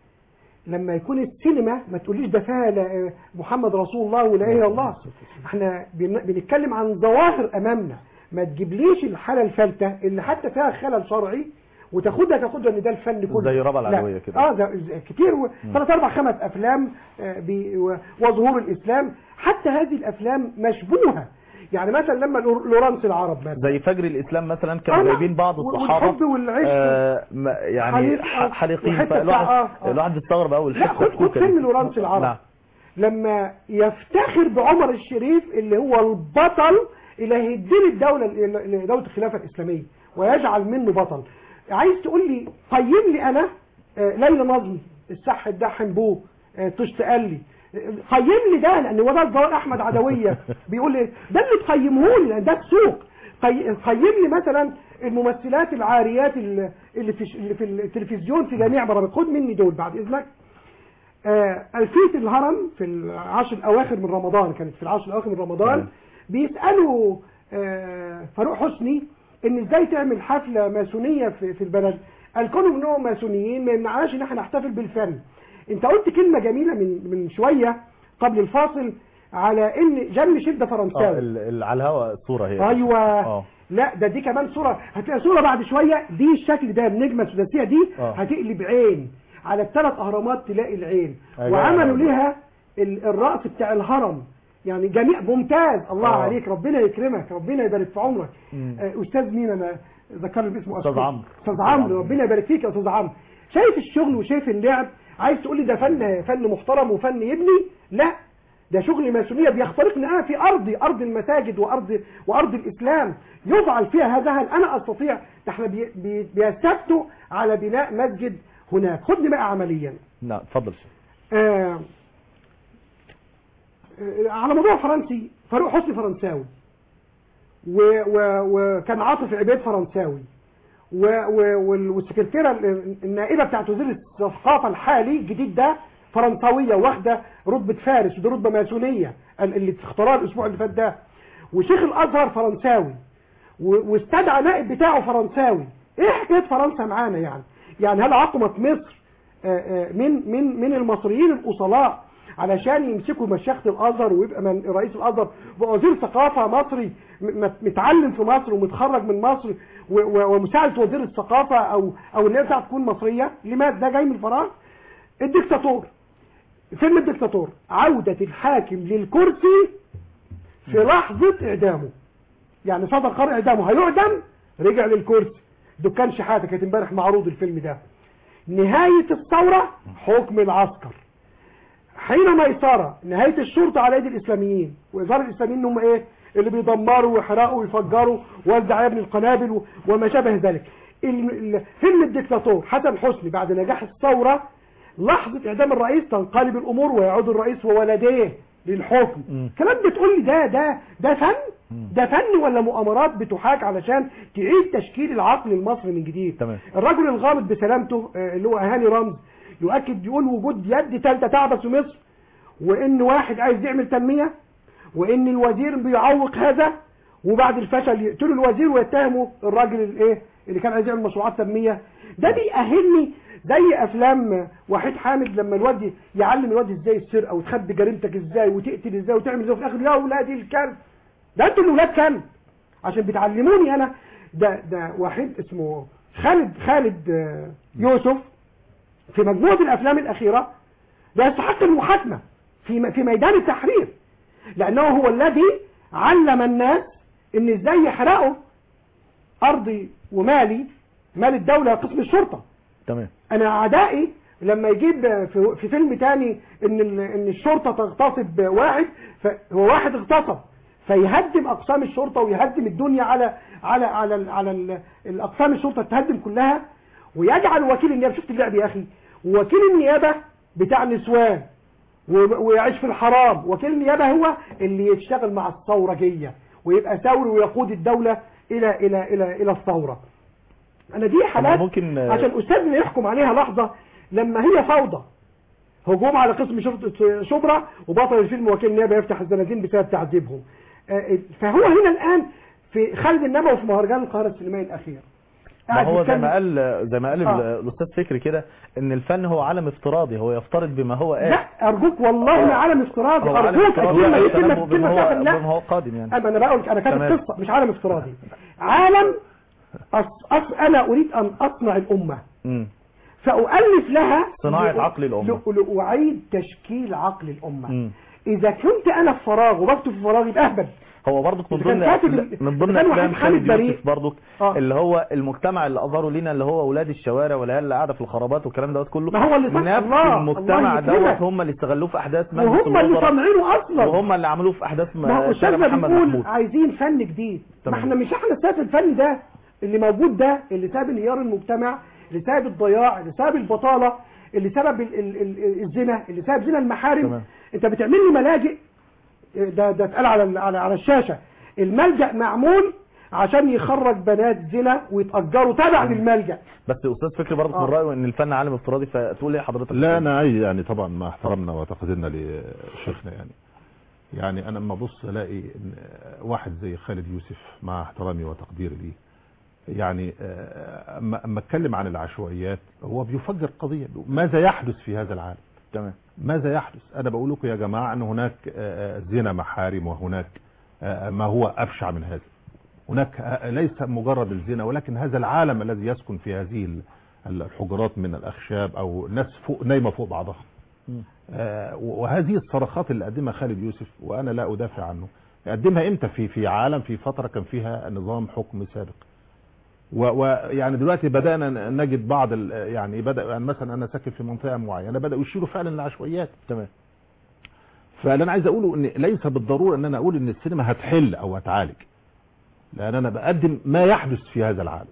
لما يكون السينما ما تقوليش ده فيها لا- محمد رسول الله ولا اله الا الله احنا بن- بنتكلم عن ظواهر امامنا ما تجيبليش الحاله الفلته اللي حتى فيها خلل شرعي وتاخدها تاخدها ان ده الفن كله زي ربع لا. العدوية كده. اه ده ز- كتير و- ثلاث اربع خمس افلام آه، بي- و- وظهور الاسلام حتى هذه الافلام مشبوهه يعني مثلا لما لور- لورانس العرب مثلا زي فجر الاسلام مثلا كانوا آه، لا. جايبين بعض وال- الصحابه والحب والعشق. آه ما- يعني حليق- ح- حليقين وحتة فالواحد بتاع- آه، آه. الواحد بيستغرب قوي لا خد خد فيلم لورانس العرب نعم. لما يفتخر بعمر الشريف اللي هو البطل اللي هيدير الدولة ال- دولة الخلافة الإسلامية ويجعل منه بطل عايز تقول لي قيم لي أنا آه، ليلى نظمي السح الدحم بو آه، تشتقل لي آه، قيم لي ده لأن هو ده الجواد أحمد عدوية بيقول لي ده اللي تقيمه لي لأن ده السوق قي- قيم لي مثلا الممثلات العاريات اللي اللي في اللي في التلفزيون في جميع برامج خد مني دول بعد إذنك آه، ألفية الهرم في العشر الأواخر من رمضان كانت في العشر الأواخر من رمضان بيسألوا آه، فاروق حسني إن إزاي تعمل حفلة ماسونية في, في البلد قال كونوا إنهم ماسونيين ما يمنعناش إن إحنا نحتفل بالفن أنت قلت كلمة جميلة من من شوية قبل الفاصل على إن جم شدة اه فرنساوي ال- ال- على الهواء الصوره هي ايوه اه لا ده دي كمان صوره هتلاقي صوره بعد شويه دي الشكل ده النجمه الثلاثيه دي آه. هتقلب عين على الثلاث اهرامات تلاقي العين أيوة. وعملوا ليها ال- الرأس بتاع الهرم يعني جميع ممتاز الله آه. عليك ربنا يكرمك ربنا يبارك في عمرك مم. آه، استاذ مين انا ذكر لي باسمه أستاذ أشكره. عمرو. استاذ عمرو ربنا يبارك فيك يا استاذ عمرو شايف الشغل وشايف اللعب عايز تقول لي ده فن فن محترم وفن يبني لا ده شغل ماسونيه بيخترقني انا في ارضي ارض المساجد وارض وارض الاسلام يفعل فيها هذا هل انا استطيع ده احنا بي- بي- بيستفتوا على بناء مسجد هناك خدني بقى عمليا نعم اتفضل آه آه، على موضوع فرنسي فاروق حسني فرنساوي و- و- وكان عاطف عبيد فرنساوي و- و- وال- والسكرتيرة ال- النائبة بتاعت وزير الثقافة الحالي الجديد ده فرنساوية واخدة رتبة فارس ودي رتبة ماسونية ال- اللي اختاروها الأسبوع اللي فات ده وشيخ الأزهر فرنساوي و- واستدعى نائب بتاعه فرنساوي ايه حكاية فرنسا معانا يعني يعني هل عقمت مصر آه، آه، من من من المصريين الأصلاء علشان يمسكوا مشيخة الأزهر ويبقى من رئيس الأزهر ووزير ثقافة مصري م- م- متعلم في مصر ومتخرج من مصر و- و- ومساعد وزير الثقافة أو أو الناس بتاعته تكون مصرية لماذا ده جاي من الفراغ الدكتاتور فيلم الدكتاتور عودة الحاكم للكرسي في لحظة إعدامه يعني صدر قرار إعدامه هيعدم رجع للكرسي دكان شحاتة كانت امبارح معروض الفيلم ده نهاية الثورة حكم العسكر حين ميسرة نهاية الشرطة على ايدي الاسلاميين وإظهار الاسلاميين ان هم ايه اللي بيدمروا ويحرقوا ويفجروا ويوزع ابن القنابل و- وما شابه ذلك ال- ال- فيلم الدكتاتور حسن حسني بعد نجاح الثورة لحظة اعدام الرئيس تنقلب الامور ويعود الرئيس وولديه للحكم الكلام ده تقول لي ده ده ده فن ده فن ولا مؤامرات بتحاك علشان تعيد تشكيل العقل المصري من جديد تمام الرجل الغامض بسلامته آه، اللي هو هاني رمز يؤكد يقول وجود يد ثالثه تعبث في مصر وان واحد عايز يعمل تنميه وان الوزير بيعوق هذا وبعد الفشل يقتلوا الوزير ويتهموا الراجل الايه اللي كان عايز يعمل مشروعات تنميه ده بيأهلني زي افلام وحيد حامد لما الواد يعلم الواد ازاي السرقه وتخبي جريمتك ازاي وتقتل ازاي وتعمل ازاي وفي الاخر يا اولاد الكلب ده انتوا اللي ولاد كلب عشان بتعلموني انا ده ده واحد اسمه خالد خالد آه، يوسف في مجموعة الأفلام الأخيرة ده يستحق المحاكمة في في ميدان التحرير لأنه هو الذي علم الناس إن إزاي يحرقوا أرضي ومالي مال الدولة قسم الشرطة تمام أنا أعدائي لما يجيب في, في فيلم تاني إن ال- إن الشرطة تغتصب واحد فهو واحد اغتصب فيهدم أقسام الشرطة ويهدم الدنيا على على على ال- على ال- الأقسام الشرطة تهدم كلها ويجعل وكيل النيابة شفت اللعب يا أخي وكيل النيابة بتاع نسوان و- ويعيش في الحرام وكيل النيابه هو اللي يشتغل مع الثورجيه ويبقى ثوري ويقود الدوله الى الى الى الى الثوره انا دي حالات ممكن آه، عشان استاذنا يحكم عليها لحظه لما هي فوضى هجوم على قسم شرطه شبرا وبطل الفيلم وكيل نيابه يفتح الزنازين بسبب تعذيبهم آه، فهو هنا الان في خالد النبوي في مهرجان القاهره السينمائي الاخير ما قاعد هو زي يتكلم- ما قال زي ما قال آه. الاستاذ فكري كده ان الفن هو عالم افتراضي هو يفترض بما هو قال لا ارجوك والله ما عالم افتراضي هو عالم ارجوك افتراضي الكلمه أي الكلمه تنبؤ الكلمه بما بتاعت هو لا بما هو قادم يعني اما انا بقول انا كاتب تمام. قصه مش عالم افتراضي عالم أص... أص... انا اريد ان اصنع الامه مم. فاؤلف لها صناعة ل- عقل الأمة. ل- لاعيد تشكيل عقل الامه مم. اذا كنت انا في فراغ وبكتب في فراغ يبقى اهبل هو برضك من إذا كان ضمن كاتب أفلا- ال- من ضمن إذا كان افلام واحد خالد خالد بريء. يوسف برضك آه. اللي هو المجتمع اللي اظهره لنا اللي هو اولاد الشوارع والعيال اللي قاعده في الخرابات والكلام دوت كله ما هو اللي صح نفس الله، المجتمع الله يكرمك. دوت هم اللي استغلوه في احداث مجلس وهم اللي الوزراء صانعينه اصلا وهم اللي عملوه في احداث ما هو م- شارع استاذنا محمد بيقول محمود عايزين فن جديد ما تمام. احنا مش احنا ساب الفن ده اللي موجود ده اللي ساب انهيار المجتمع اللي ساب الضياع اللي ساب البطاله اللي سبب ال ال ال الزنا اللي سبب زنا المحارم تمام. انت بتعمل لي ملاجئ ده ده اتقال على ال- على على الشاشه الملجأ معمول عشان يخرج بنات زنا ويتأجروا تبع للملجأ بس استاذ فكري برضك آه. من رايه ان الفن عالم افتراضي فتقول ايه حضرتك لا انا عايز يعني طبعا مع احترامنا وتقديرنا لشيخنا يعني يعني انا لما ابص الاقي ان واحد زي خالد يوسف مع احترامي وتقديري ليه يعني آه، اما أما اتكلم عن العشوائيات هو بيفجر قضيه ماذا يحدث في هذا العالم تمام ماذا يحدث انا بقول لكم يا جماعه ان هناك آه، آه، زنا محارم وهناك آه، ما هو ابشع من هذا هناك آه، ليس مجرد الزنا ولكن هذا العالم الذي يسكن في هذه ال- الحجرات من الاخشاب او ناس فوق نايمه فوق بعضها آه، وهذه الصرخات اللي قدمها خالد يوسف وانا لا ادافع عنه قدمها امتى في في عالم في فتره كان فيها نظام حكم سابق ويعني دلوقتي بدانا نجد بعض ال- يعني بدا يعني مثلا انا ساكن في منطقه معينه بداوا يشيروا فعلا العشوائيات تمام فاللي انا عايز اقوله ان ليس بالضروره ان انا اقول ان السينما هتحل او هتعالج لان انا بقدم ما يحدث في هذا العالم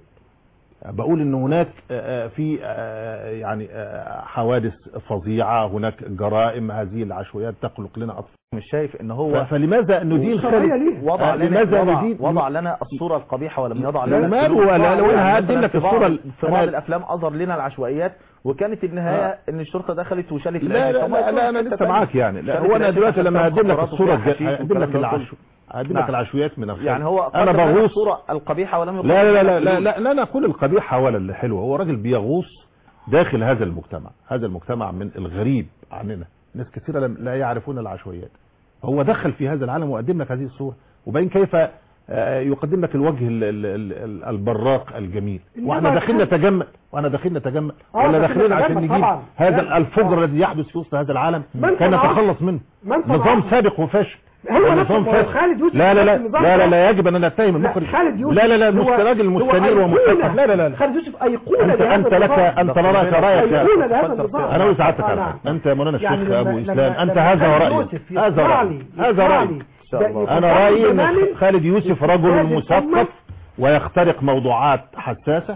بقول ان هناك آه، آه، في آه، يعني آه، حوادث فظيعه هناك جرائم هذه العشوائيات تخلق لنا اطفال مش شايف ان هو ف- فلماذا ندين خالد وضع آه، لنا لماذا وضع, ندين وضع لنا الصورة القبيحة ولم يضع لا، لنا ماله؟ السلوك. ولا- لو أنا يعني هقدم مثلاً لك في بعض- الصورة في بعض أنا- الافلام اظهر لنا العشوائيات وكانت النهاية آه. ان الشرطة دخلت وشالت لا العيش. لا طب ما لا, يكون لا انا حتة لسه تانية. معاك يعني لا شالت هو انا العيش دلوقتي لما عشان هقدم لك مخدرات الصوره وفيها الج- حشيش هقدم والكلام لك ده العشو كله. هقدم نعم. لك العشوائيات من الخارج يعني هو انا قدم لنا بغوص الصورة القبيحة ولم يقدم لا لا لنا لا لا السلوك. لا, لا نقول القبيحة ولا الحلوة هو راجل بيغوص داخل هذا المجتمع هذا المجتمع من الغريب عننا ناس كثيرة لم- لا يعرفون العشوائيات هو دخل في هذا العالم وقدم لك هذه الصورة وبين كيف آه، يقدم لك الوجه ال- ال- ال- ال- البراق الجميل واحنا إنما داخلين الحل- نتجمل وانا داخلين نتجمل آه، ولا داخلين داخلين عشان نتجمل نجيب طبعاً. هذا لا. الفجر الذي يحدث في وسط هذا العالم من كان صنعه؟ نتخلص منه من صنعه؟ نظام سابق وفاشل هو نفسه نظام هو فاسد خالد يوسف لا لا لا نفس النظام لا لا, ده. لا يجب ان نتهم لا المخرج خالد يوسف لا لا لا هو- مست- راجل هو مستنير أيقونة. ومثقف لا لا لا خالد يوسف أيقونة انت لهذا انت لك النظام. انت لك رايك يا أيقونة لهذا النظام انا عاوز ساعتك آه، على نعم. حاجة. انت يا مولانا الشيخ يعني لما- ابو لما- اسلام انت لما هذا خالد رايي يوسف هذا يطلع رايي لي- هذا يطلع رايي لي شاء الله. ده انا يفكر رايي برنامج ان خالد يوسف رجل هذه مثقف الأمة ويخترق موضوعات حساسه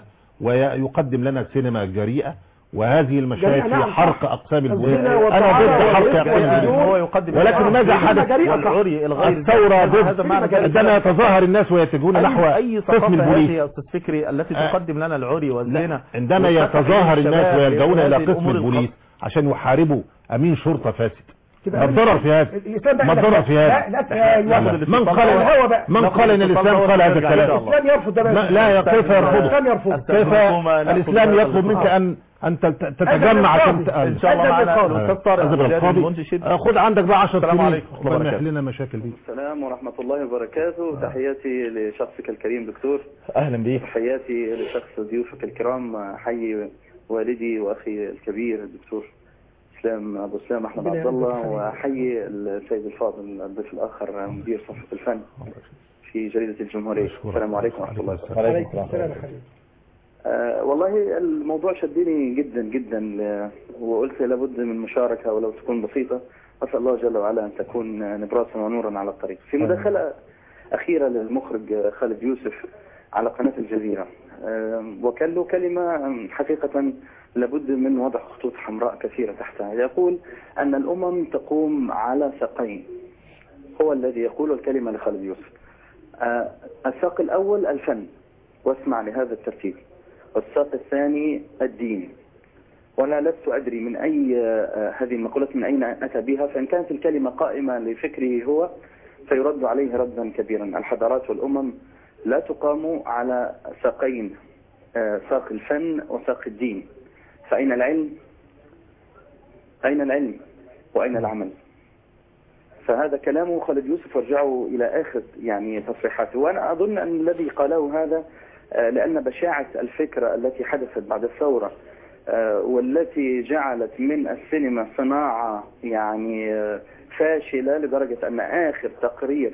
ويقدم لنا سينما جريئه وهذه المشاهد جريئة، في نعم، حرق صح. اقسام البيوت الزنا انا والدعارة ضد حرق والرزق اقسام والعدوان. البيوت هو يقدم ولكن لنا ماذا العري حدث جريئة. والعري الغير الثوره هذا ضد معنى كلمة عندما يتظاهر الناس ويتجهون نحو أي, أي قسم ثقافة هذه البوليس يا أستاذ فكري التي آه. تقدم لنا العري والزنا عندما وتفتح يتظاهر عين الناس الشباب ويلجؤون الى لهذه قسم الأمور البوليس عشان يحاربوا امين شرطه فاسد تبقى ما الضرر في هذا الإسلام بقى ما لا- الضرر في لا هذا لا لا، أيوة. لا. من الاتصال قال هو بقى. من قال ان ناخد الاسلام الاتصال قال هذا ونرجع إن شاء الكلام الله. الإسلام يرفض ده بقى. ما- لا كيف يرفضه الإسلام يرفض كيف أستاذنكم نأخذ الاسلام هذا يطلب منك الاتصال. ان ان تت- تتجمع عشان تقال إن شاء الله معنا القاضي. الأستاذ طارق أزبر أبو زياد القاضي المنتشد. آه، خد عندك بقى 10 السلام سنين عليكم ورحمة الله ربنا وبركاته. يحل لنا مشاكل دي السلام ورحمة الله وبركاته تحياتي لشخصك الكريم دكتور أهلا بيك تحياتي لشخص ضيوفك الكرام حي والدي وأخي الكبير الدكتور اسلام ابو اسلام احمد ربنا عبد الله يرزقك خير. وحي السيد الفاضل الضيف الاخر مدير صفحه الفن في جريده الجمهوريه السلام عليكم ورحمه الله وبركاته عليكم السلام يا خليل آه والله الموضوع شدني جدا جدا آه، وقلت لابد من مشاركة ولو تكون بسيطة أسأل الله جل وعلا أن تكون آه، نبراسا ونورا على الطريق في مداخلة أخيرة للمخرج آه، خالد يوسف على قناة الجزيرة آه، وكان له كلمة آه، حقيقة لابد من وضع خطوط حمراء كثيرة تحتها يقول أن الأمم تقوم على ساقين هو الذي يقول الكلمة لخالد يوسف آه، الساق الأول الفن واسمع لهذا الترتيب والساق الثاني الدين وأنا لست أدري من أي آه، هذه المقولات من أين أتى بها فإن كانت الكلمة قائمة لفكره هو فيرد عليه ردا كبيرا الحضارات والأمم لا تقام على ساقين آه، ساق الفن وساق الدين فأين العلم أين العلم وأين العمل فهذا كلامه خالد يوسف ارجعوا إلى آخر يعني تصريحاته وأنا أظن أن الذي قاله هذا آه، لأن بشاعة الفكرة التي حدثت بعد الثورة آه، والتي جعلت من السينما صناعة يعني آه، فاشلة لدرجة أن آخر تقرير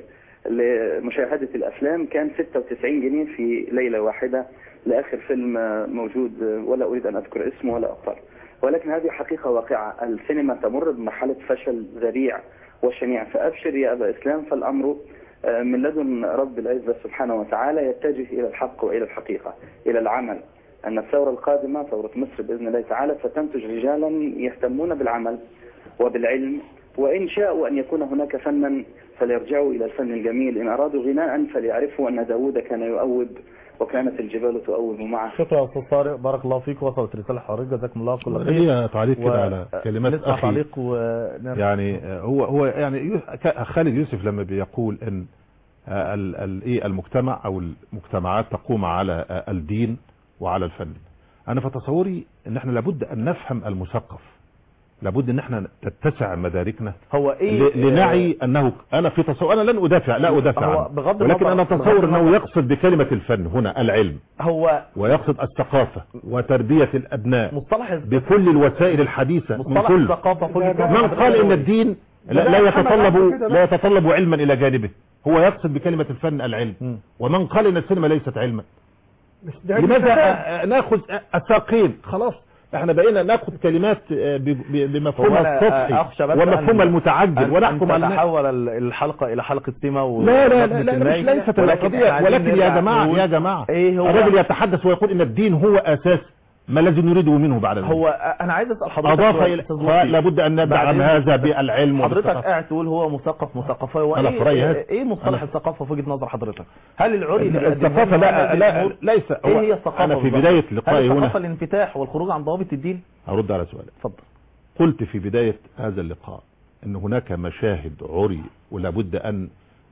لمشاهدة الأفلام كان 96 جنيه في ليلة واحدة لآخر فيلم آه، موجود آه، ولا أريد أن أذكر اسمه ولا أبطال ولكن هذه حقيقة واقعة السينما تمر بمرحلة فشل ذريع وشنيع فأبشر يا أبا إسلام فالأمر آه، من لدن رب العزة سبحانه وتعالى يتجه إلى الحق وإلى الحقيقة إلى العمل أن الثورة القادمة ثورة مصر بإذن الله تعالى ستنتج رجالا يهتمون بالعمل وبالعلم وإن شاءوا أن يكون هناك فنا فليرجعوا إلى الفن الجميل إن أرادوا غناء فليعرفوا أن داود كان يؤوب وكانت الجبال تؤوب معه شكرا يا استاذ طارق بارك الله فيك وصلت رساله حضرتك جزاكم الله كل خير ليا تعليق كده و- على كلمات نسمع أخي. تعليق ونرجع. يعني آه، هو هو يعني يو- ك- خالد يوسف لما بيقول ان آه، ال- ال- ايه المجتمع او المجتمعات تقوم على آه، الدين وعلى الفن انا في تصوري ان احنا لابد ان نفهم المثقف لابد ان احنا تتسع مداركنا هو ايه ل- لنعي انه انا في تصور انا لن ادافع لا ادافع هو عنه بغض ولكن النظر- انا بغض اتصور النظر- انه يقصد بكلمه الفن هنا العلم هو ويقصد الثقافه وتربيه الابناء مصطلح بكل الوسائل الحديثه من مصطلح كل الثقافه في وجهة من نظر قال ان حضرتك. الدين لا, لا يتطلب لا يتطلب علما الى جانبه هو يقصد بكلمه الفن العلم ومن قال ان السينما ليست علما بس ده لماذا فساد. آه، ناخذ الساقين خلاص احنا بقينا ناخذ كلمات آه، ب- ب- بمفهومها هو أنا السطحي أخشى بس ومفهومها أن- المتعجل أن- ونحكم أن على تتحول ال- الحلقة إلى حلقة سيما و لا لا لا, ولجنة لا, لا مش الناي. ليست ولكن القضية إحنا عايزين ولكن يا نرجع جماعة نقول يا جماعة إيه هو الرجل يتحدث ويقول ان الدين هو اساس ما الذي نريده منه بعد ذلك هو أنا عايز أسأل حضرتك اضاف سؤال، الى أستاذ لطفي. لابد ان ندعم بعدين- هذا بالعلم حضرتك وبالثقافة. قاعد تقول هو مثقف مثقفة أنا في رأيي هذا. ايه مصطلح أنا- الثقافة في وجهة نظر حضرتك هل العري اللي بيقدمه الثقافة لنا لا هذه لا الأمور؟ ليس ايه هو هي الثقافة انا في بالظبط؟ بداية هل لقائي الثقافة هنا الانفتاح والخروج عن ضوابط الدين ارد على سؤالك اتفضل قلت في بداية هذا اللقاء ان هناك مشاهد عري ولابد ان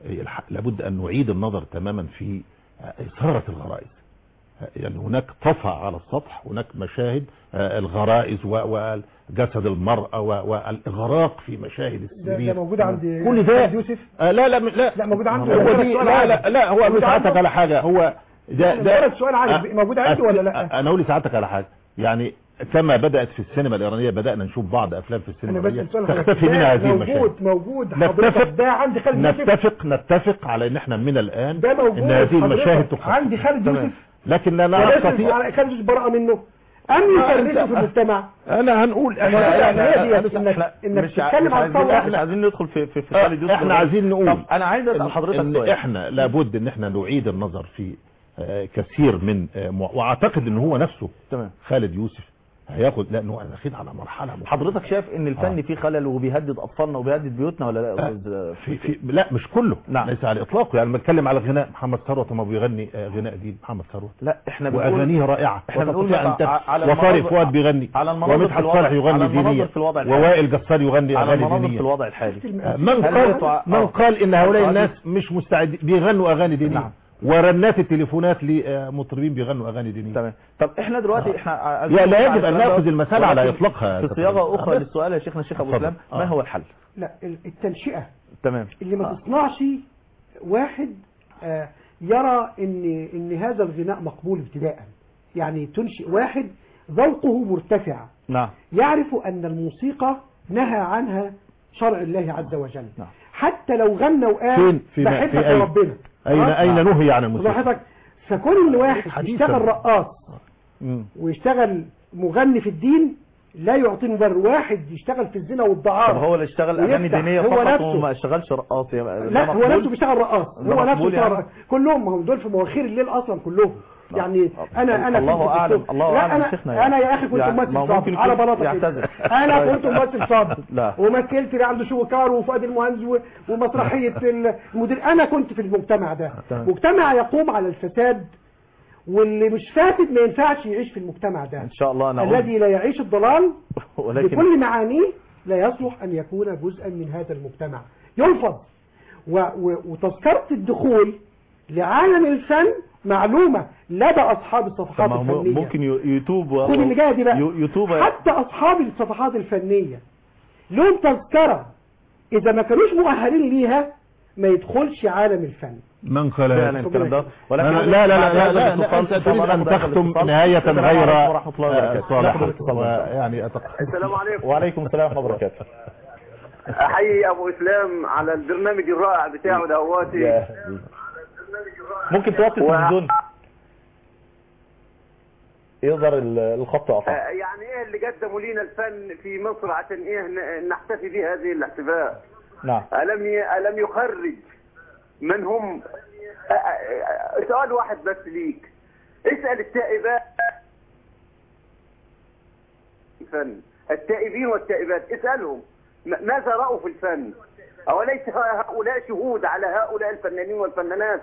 لابد ان نعيد النظر تماما في اثارة الغرائز يعني هناك طفى على السطح هناك مشاهد آه، الغرائز و- وجسد المرأة و- والإغراق في مشاهد ده, السرير ده موجود عند كل ده عند يوسف آه، لا لا لا لا موجود عنده هو ولا دي سؤال لا عادي؟ لا لا هو موجود أقول ساعتك عنده؟ على حاجة هو ده لا، ده مجرد سؤال عادي. أ- موجود عنده أ- ولا لا؟ انا اقول لساعتك على حاجة يعني كما بدأت في السينما الإيرانية بدأنا نشوف بعض أفلام في السينما انا بس الإيرانية سؤال حضرتك. تختفي ده منها هذه المشاهد موجود موجود حضرتك نتفق ده عندي خالد يوسف نتفق نتفق على ان احنا من الان ده موجود ان هذه المشاهد حضرتك. تخفف عندي خالد تمام. يوسف لكن لا وليس استطيع على خالد يوسف براءة منه أم آه، يفرسه أنت- في المجتمع انا هنقول أنا احنا أنا- هي ديت احنا انك انك مش ع- تتكلم مش عن عايزين الثورة مش عايزين ندخل في في في آه، خالد يوسف احنا عايزين نقول طب انا عايز اسال إن- حضرتك ان سؤال احنا لابد ان احنا نعيد النظر في آه، كثير من آه، مع- واعتقد ان هو نفسه تمام خالد يوسف هياخد لانه داخلين على مرحله مختلفة. حضرتك شايف ان الفن فيه خلل وبيهدد اطفالنا وبيهدد بيوتنا ولا لا يا استاذ في في لا مش كله نعم. ليس على الاطلاق يعني بتكلم على الغناء محمد ثروت ما بيغني آه، غناء جديد محمد ثروت لا احنا بنقول واغانيه رائعه احنا بنقول وتستطيع أن مثلا تف- على وطارق المناظر- فؤاد بيغني على المناظر في ومدحت الوضع- صالح على يغني المناظر دينيا في الوضع الحالي. ووائل جسار يغني على اغاني المناظر في دينيه الوضع الحالي آه، من هل قال تتوع- من آه. قال ان هؤلاء آه. الناس مش مستعد بيغنوا اغاني دينيه نعم. ورنات التليفونات لمطربين بيغنوا اغاني دينيه تمام طب احنا دلوقتي احنا عايزين لا، لا نرجع يجب أن للسؤال ده، نأخذ المسألة على ولكن إطلاقها. في صياغه اخرى بس. للسؤال يا شيخنا الشيخ ابو اتفضل. اسلام ما آه. هو الحل لا ال- التنشئة تمام اللي ما تصنعش واحد آه، يرى ان ان هذا الغناء مقبول ابتداء يعني تنشئ واحد ذوقه مرتفع نعم يعرف ان الموسيقى نهى عنها شرع الله عز وجل نعم. حتى لو غنى وقال فين في ما- بحبك في يا أين ربنا اين خلاص؟ اين نهي عن الموسيقى حضرتك فكون ان واحد حديثاً. يشتغل رقاص مم. ويشتغل مغني في الدين لا يعطيه مبرر واحد يشتغل في الزنا والدعارة طب هو اللي اشتغل اغاني ويفتح. دينيه هو فقط نفسه. وما اشتغلش رقاص يا- ده لا هو مقبول؟ نفسه بيشتغل رقاص ده هو نفسه مقبول بيشتغل يعني؟ رقاص كلهم ما هم دول في مواخير الليل اصلا كلهم يعني انا انا الله كنت أعلم- دكتور. الله لا أعلم انا شيخنا يعني. انا يا اخي كنت يعني ما ممثل ممكن صادق يكون على بلاطه كده. يعتذر. انا طيب. كنت ممثل صادق لا. ومثلت رعد شوكار وفؤاد المهندس و- ومسرحيه المدير انا كنت في المجتمع ده تمام. مجتمع يقوم على الفساد واللي مش فاسد ما ينفعش يعيش في المجتمع ده ان شاء الله انا أقول- الذي لا يعيش الضلال ولكن بكل معانيه لا يصلح أن يكون جزءا من هذا المجتمع يلفظ و و وتذكرة الدخول لعالم الفن معلومة لدى أصحاب الصفحات طب ما هو الفنية ممكن ي- يتوب و- خد اللي جايه دي بقى ي- يتوب حتى أصحاب الصفحات الفنية لهم تذكرة إذا ما كانوش مؤهلين ليها ما يدخلش عالم الفن من خلق فعلا الكلام ده ولكن لا لا لا لا لا, لا, أنت أنت تريد أن تختم نهاية غير آه، صالحة ويعني أتق- السلام عليكم وعليكم السلام ورحمة الله وبركاته احيي ابو اسلام على البرنامج الرائع بتاعه دهواتي ممكن توطي و- التلفزيون يظهر ال- الخط آه، أقع يعني ايه اللي قدموا لينا الفن في مصر عشان ايه ن- نحتفي به هذه الاحتفاء نعم الم ي... الم يخرج من هم آه، آه، آه، سؤال واحد بس ليك اسال التائبات الفن التائبين والتائبات اسالهم م- ماذا راوا في الفن اوليس هؤلاء شهود على هؤلاء الفنانين والفنانات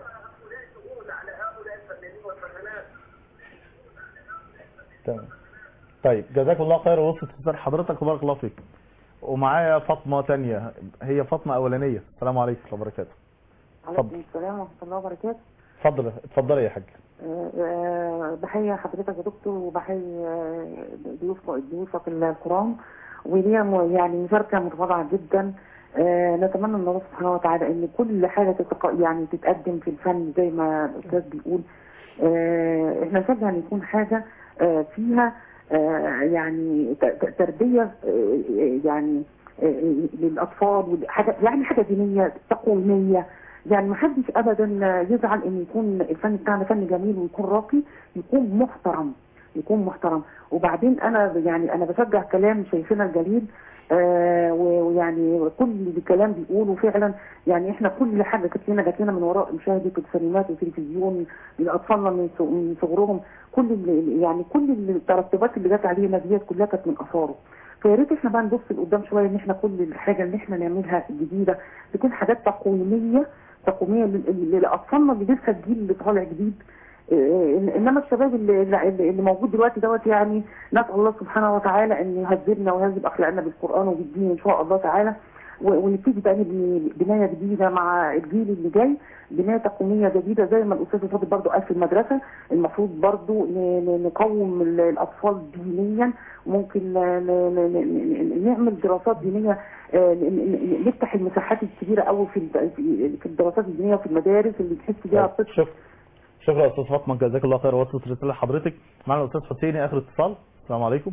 تمام طيب جزاك الله خير ووصلت رسالة حضرتك وبارك الله فيك ومعايا فاطمة تانية هي فاطمة أولانية السلام عليكم ورحمة الله وبركاته عليكم السلام ورحمة الله وبركاته اتفضل اتفضلي يا حاج آه، آه، بحيي حضرتك يا دكتور وبحيي آه، ضيوف ضيوفك الكرام وليا م- يعني مشاركة متواضعة جدا آه، نتمنى من الله سبحانه وتعالى ان كل حاجة تتق... يعني تتقدم في الفن زي ما الاستاذ بيقول آه، احنا نشجع ان يكون حاجة آه، فيها آه، يعني ت- ت- تربية آه، يعني آه، للاطفال وحاجة يعني حاجة دينية تقويمية يعني ما حدش ابدا يزعل ان يكون الفن بتاعنا فن جميل ويكون راقي يكون محترم يكون محترم وبعدين انا يعني انا بشجع كلام شيخنا الجليل آه و- ويعني كل الكلام بيقوله فعلا يعني احنا كل حاجه كانت لنا جات لنا من وراء مشاهده السينمات والتلفزيون لاطفالنا من ص- من صغرهم كل ال- يعني كل الترتبات اللي جت علينا ديت كلها كانت من اثاره فيا ريت احنا بقى نبص لقدام شويه ان احنا كل الحاجه اللي احنا نعملها الجديده تكون حاجات تقويميه تقويميه لل- لاطفالنا اللي لسه الجيل اللي طالع جديد إيه، انما الشباب اللي, اللي اللي موجود دلوقتي دوت يعني نسال الله سبحانه وتعالى ان يهذبنا ويهذب اخلاقنا بالقران وبالدين ان شاء الله تعالى و- ونبتدي بقى نبني بنايه جديده مع الجيل اللي جاي بنايه تقويميه جديده زي ما الاستاذ فاضل برضو قال في المدرسه المفروض برضو ن- ن- نقوم ال- الاطفال دينيا وممكن ن- ن- ن- ن- نعمل دراسات دينيه آه، ن- ن- ن- نفتح المساحات الكبيره قوي في الد- في- في الدراسات الدينيه وفي المدارس اللي تحس بيها الطفل شكرا شكرا يا استاذ فاطمه جزاك الله خير وصلت رساله لحضرتك معنا الاستاذ حسيني اخر اتصال السلام عليكم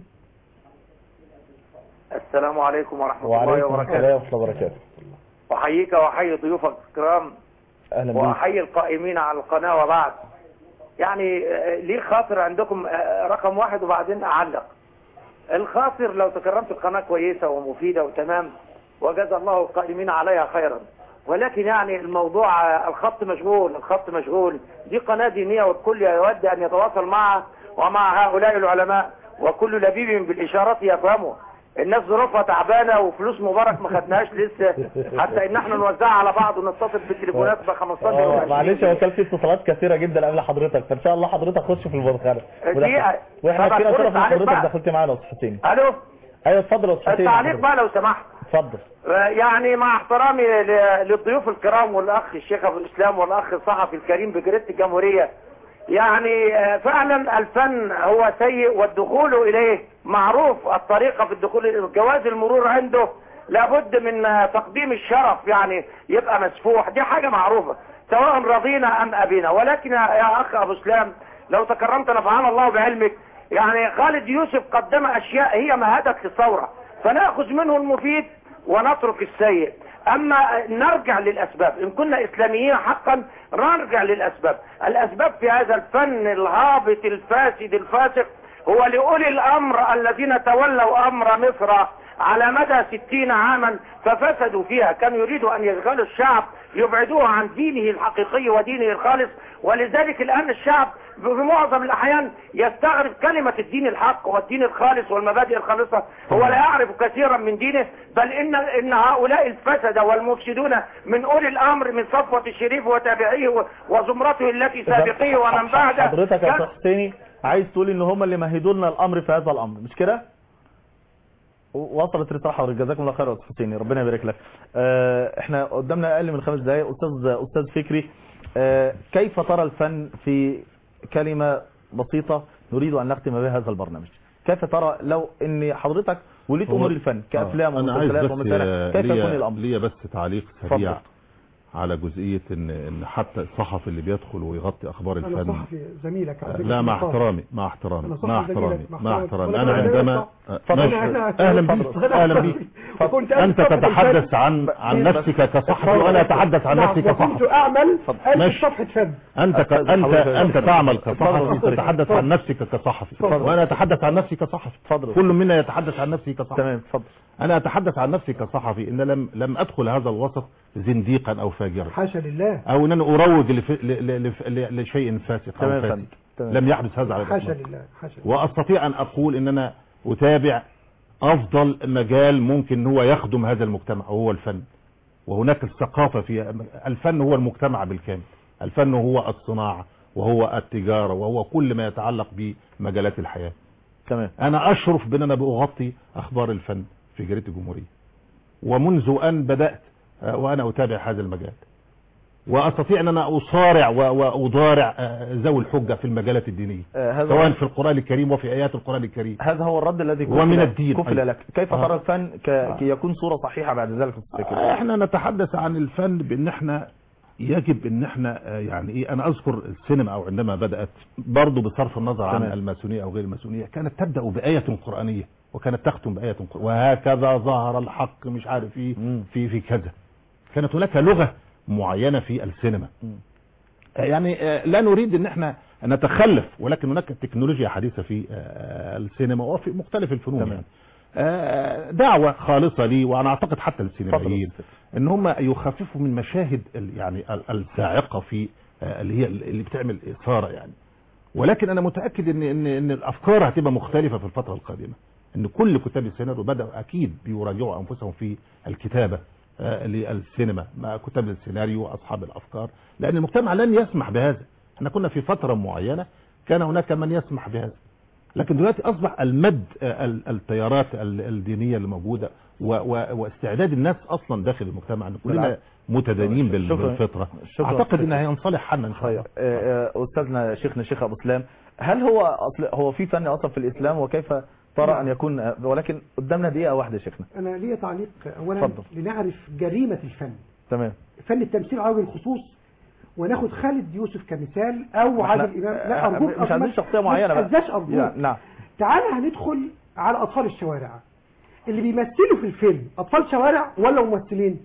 السلام عليكم ورحمة الله وعليكم وبركاته السلام ورحمه الله وبركاته أحييك وأحيي ضيوفك الكرام اهلا بيك وأحيي القائمين على القناة وبعد يعني آه، ليه خاطر عندكم آه، رقم واحد وبعدين أعلق الخاطر لو تكرمت القناة كويسة ومفيدة وتمام وجزا الله القائمين عليها خيرا ولكن يعني الموضوع آه، الخط مشغول الخط مشغول دي قناة دينية والكل يود أن يتواصل معها ومع هؤلاء العلماء وكل لبيب بالإشارات يفهمه الناس ظروفها تعبانه وفلوس مبارك ما خدناهاش لسه حتى ان احنا نوزعها على بعض ونتصل بالتليفونات ب 15 و اه 20 معلش هو كان في اتصالات كثيره جدا قبل حضرتك فان شاء الله حضرتك خش في المدخله دقيقة. واحنا طب كده هتقول طرف من التعليق حضرتك بقى. دخلت معانا يا استاذ حسين الو ايوه اتفضل يا استاذ حسين التعليق بقى لو سمحت اتفضل آه، يعني مع احترامي ل- للضيوف الكرام والاخ الشيخ ابو الاسلام والاخ الصحفي الكريم بجريده الجمهوريه يعني آه، فعلا الفن هو سيء والدخول اليه معروف الطريقه في الدخول جواز المرور عنده لابد من آه، تقديم الشرف يعني يبقى مسفوح دي حاجه معروفه سواء رضينا ام ابينا ولكن يا يا اخ ابو اسلام لو تكرمت نفعنا الله بعلمك يعني خالد يوسف قدم اشياء هي مهدت للثوره فناخذ منه المفيد ونترك السيء اما نرجع للاسباب ان كنا اسلاميين حقا نرجع للاسباب الاسباب في هذا الفن الهابط الفاسد الفاسق هو لأولي الامر الذين تولوا امر مصر على مدى ستين عاما ففسدوا فيها كانوا يريدوا ان يشغلوا الشعب يبعدوه عن دينه الحقيقي ودينه الخالص ولذلك الآن الشعب في معظم الأحيان يستغرب كلمة الدين الحق والدين الخالص والمبادئ الخالصة هو لا يعرف كثيرا من دينه بل إن, إن هؤلاء الفسدة والمفسدون من أولي الأمر من صفوة الشريف وتابعيه و- وزمرته التي سابقيه ومن بعده حضرتك يا كان- أستاذ حسيني عايز تقول ان هم اللي مهدوا لنا الامر في هذا الامر مش كده وصلت رساله حضرتك جزاكم الله خير يا استاذ حسيني ربنا يبارك لك آه، احنا قدامنا اقل من خمس دقائق استاذ استاذ فكري آه، كيف ترى الفن في كلمه بسيطه نريد ان نختم بها هذا البرنامج كيف ترى لو ان حضرتك وليت هو- امور الفن كافلام آه، انا عايز ومسلسلات بس ومسارح آه، كيف ليا- يكون الامر ليا بس تعليق سريع اتفضل. على جزئيه ان ان حتى الصحفي اللي بيدخل ويغطي اخبار انا الفن صحفي زميلك على فكرة لا مع في النقاش. احترامي مع احترامي أنا صاحب مع زميلك، احترامي مع مع احترامي. احترامي وأنا انا بقول عندما لك آه، اتفضل. ماشي. أنا- اهلا اتفضل. بيك اتفضل. اهلا بيك وكنت انت أسف تتحدث بالفن. عن عن بس- نفسك كصحفي اتفضل. وانا اتحدث عن نعم، نفسي وكنت كصحفي اعمل الف ماشي. صفحه فن انت ك... أستاذ انت حضرتك. انت تعمل كصحفي اتفضل. تتحدث عن نفسك كصحفي وانا اتحدث عن نفسي كصحفي اتفضل. كل منا يتحدث عن نفسه كصحفي تمام اتفضل انا اتحدث عن نفسي كصحفي ان لم لم ادخل هذا الوسط زنديقا او فاجرا حاشا لله او ان انا اروج لف... ل... ل... لف- ل... لشيء فاسق تمام او يا فاسد فندم. تمام. لم يحدث هذا على حاشا الإطلاق. لله حاشا لله. واستطيع ان اقول ان انا اتابع افضل مجال ممكن ان هو يخدم هذا المجتمع وهو الفن وهناك الثقافه في الفن هو المجتمع بالكامل الفن هو الصناعه وهو التجاره وهو كل ما يتعلق بمجالات الحياه تمام انا اشرف بان انا بغطي اخبار الفن في جريده الجمهوريه ومنذ ان بدات آه، وانا اتابع هذا المجال واستطيع ان انا اصارع و- واضارع آه، ذوي الحجه في المجالات الدينيه آه، هذا سواء في القران الكريم وفي ايات القران الكريم هذا هو الرد الذي ومن كفل- الدين كفل أيضا. لك كيف آه. ترى الفن ك... كي يكون صورة صحيحة بعد ذلك آه، احنا نتحدث عن الفن بان احنا يجب ان احنا آه، يعني ايه انا اذكر السينما او عندما بدات برضه بصرف النظر عن تمام. الماسونيه او غير الماسونيه كانت تبدا بايه قرانيه وكانت تختم بايه قرآنية وهكذا ظهر الحق مش عارف ايه في في كذا كانت هناك لغه معينه في السينما آه، يعني آه، لا نريد ان احنا نتخلف ولكن هناك تكنولوجيا حديثه في آه، السينما وفي مختلف الفنون تمام. يعني. آه، دعوة خالصة لي وانا اعتقد حتى السينمائيين ان هم يخففوا من مشاهد ال- يعني ال- الصاعقة في آه، اللي هي اللي بتعمل اثارة يعني ولكن انا متأكد ان ان ان الافكار هتبقى مختلفة في الفترة القادمة ان كل كتاب السيناريو بدأوا اكيد بيراجعوا انفسهم في الكتابة آه، للسينما مع كتاب السيناريو واصحاب الافكار لان المجتمع لن يسمح بهذا احنا كنا في فترة معينة كان هناك من يسمح بهذا لكن دلوقتي اصبح المد آه، ال- التيارات ال- الدينيه اللي موجوده و- و- واستعداد الناس اصلا داخل المجتمع ان كلنا بالعكس. متدينين بال- شكراً. بالفطره شكراً. اعتقد ان هينصلح حالنا ان شاء الله آه، آه، استاذنا شيخنا شيخ ابو سلام هل هو أصل هو في فن اصلا في الاسلام وكيف ترى ان يكون آه، ولكن قدامنا دقيقه واحده يا شيخنا انا ليا تعليق اولا اتفضل. لنعرف جريمه الفن تمام فن التمثيل على وجه الخصوص وناخد خالد يوسف كمثال او ما عادل احنا- امام لا آه، ارجوك مش عايزين أرجوك، شخصية معينة ما بقى. تهزاش ارجوك يعني، نعم. تعالى هندخل على اطفال الشوارع اللي بيمثلوا في الفيلم اطفال شوارع ولا ممثلين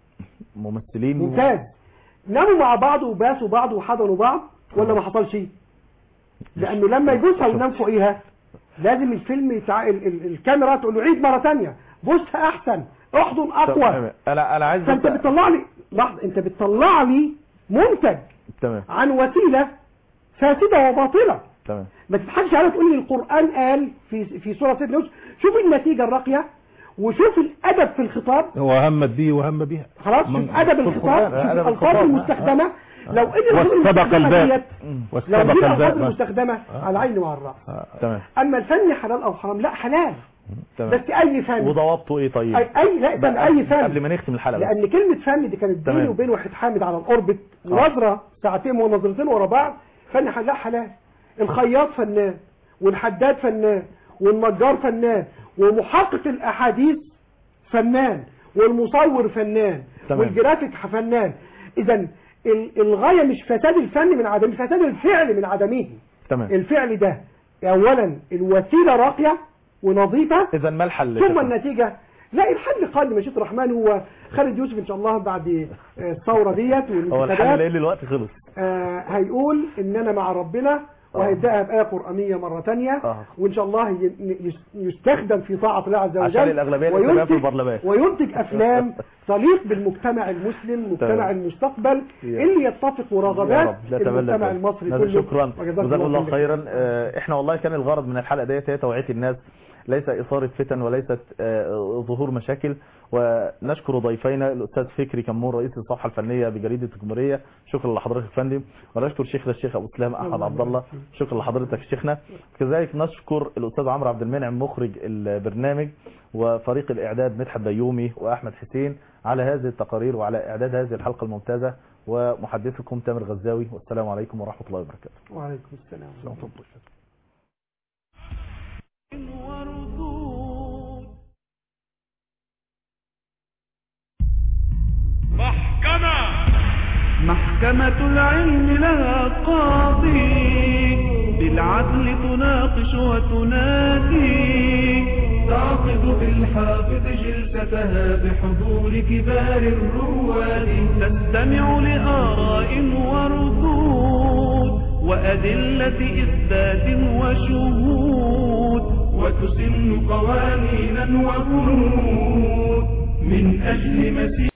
ممثلين ممتاز ناموا مع بعض وباسوا بعض وحضنوا بعض ولا ما حصلش لانه لما يبوسها وينام فوقيها لازم الفيلم يتع... ال... ال... الكاميرا تقول له عيد مره ثانيه بوسها احسن احضن اقوى تمام. انا انا عايز فانت بس- بتطلع لي لحظه انت بتطلع لي منتج تمام عن وسيله فاسده وباطله تمام ما تضحكش عليا تقول لي القران قال في في سوره سيدنا يوسف شوف النتيجه الراقيه وشوف الادب في الخطاب هو همت به وهم بها خلاص من- شوف ادب في الخطاب القرآن، شوف أدب الالفاظ الخطاب. المستخدمه لو ان الالفاظ واستبق المستخدمه الباب. ديت مم. لو واستبق دي الالفاظ الباب. المستخدمه على العين وعلى الراس تمام اما الفن حلال او حرام لا حلال تمام بس اي فن وضوابطه ايه طيب اي اي لا ده بقى اي فن قبل ما نختم الحلقه بس. لان كلمه فن دي كانت بيني تمام. وبين واحد حامد على الاوربت نظره ساعتين ونظرتين ورا بعض فن حلال حلال الخياط فنان والحداد فنان والنجار فنان ومحقق الاحاديث فنان والمصور فنان تمام. والجرافيك فنان اذا ال- الغايه مش فساد الفن من عدمه فساد الفعل من عدمه تمام الفعل ده اولا الوسيله راقيه ونظيفه اذا ما الحل ثم شكراً. النتيجة لا الحل قال مشيئة الرحمن هو خالد يوسف ان شاء الله بعد آه، الثورة ديت هو الحل والانتخابات لان الوقت خلص آه، هيقول ان انا مع ربنا وهيبداها بايه قرانيه مره ثانيه آه. وان شاء الله ي- يس- يستخدم في طاعه الله عز وجل عشان الأغلبية اللي تبقى في البرلمان. وينتج افلام تليق بالمجتمع المسلم مجتمع تمام. المستقبل يا اللي يتفق يا ورغبات رب نتمنى المجتمع ذلك. المصري نعم، كله شكرا وجزاكم جزاكم الله خير. خيرا آه، احنا والله كان الغرض من الحلقه ديت هي توعيه الناس ليس اثاره فتن وليست آه، ظهور مشاكل ونشكر ضيفينا الاستاذ فكري كمون رئيس الصفحه الفنيه بجريده الجمهوريه شكرا لحضرتك يا فندم ونشكر شيخنا الشيخ ابو اسلام احمد عبد الله شكرا لحضرتك شيخنا كذلك نشكر الاستاذ عمرو عبد المنعم مخرج البرنامج وفريق الاعداد مدحت بيومي واحمد حسين على هذه التقارير وعلى اعداد هذه الحلقه الممتازه ومحدثكم تامر غزاوي والسلام عليكم ورحمه الله وبركاته وعليكم السلام ورحمه الله محكمة العلم لها قاضي بالعدل تناقش وتنادي تعقد بالحافظ جلستها بحضور كبار الرواد تستمع لآراء وردود وأدلة إثبات وشهود وتسن قوانينا وبنود من أجل مسير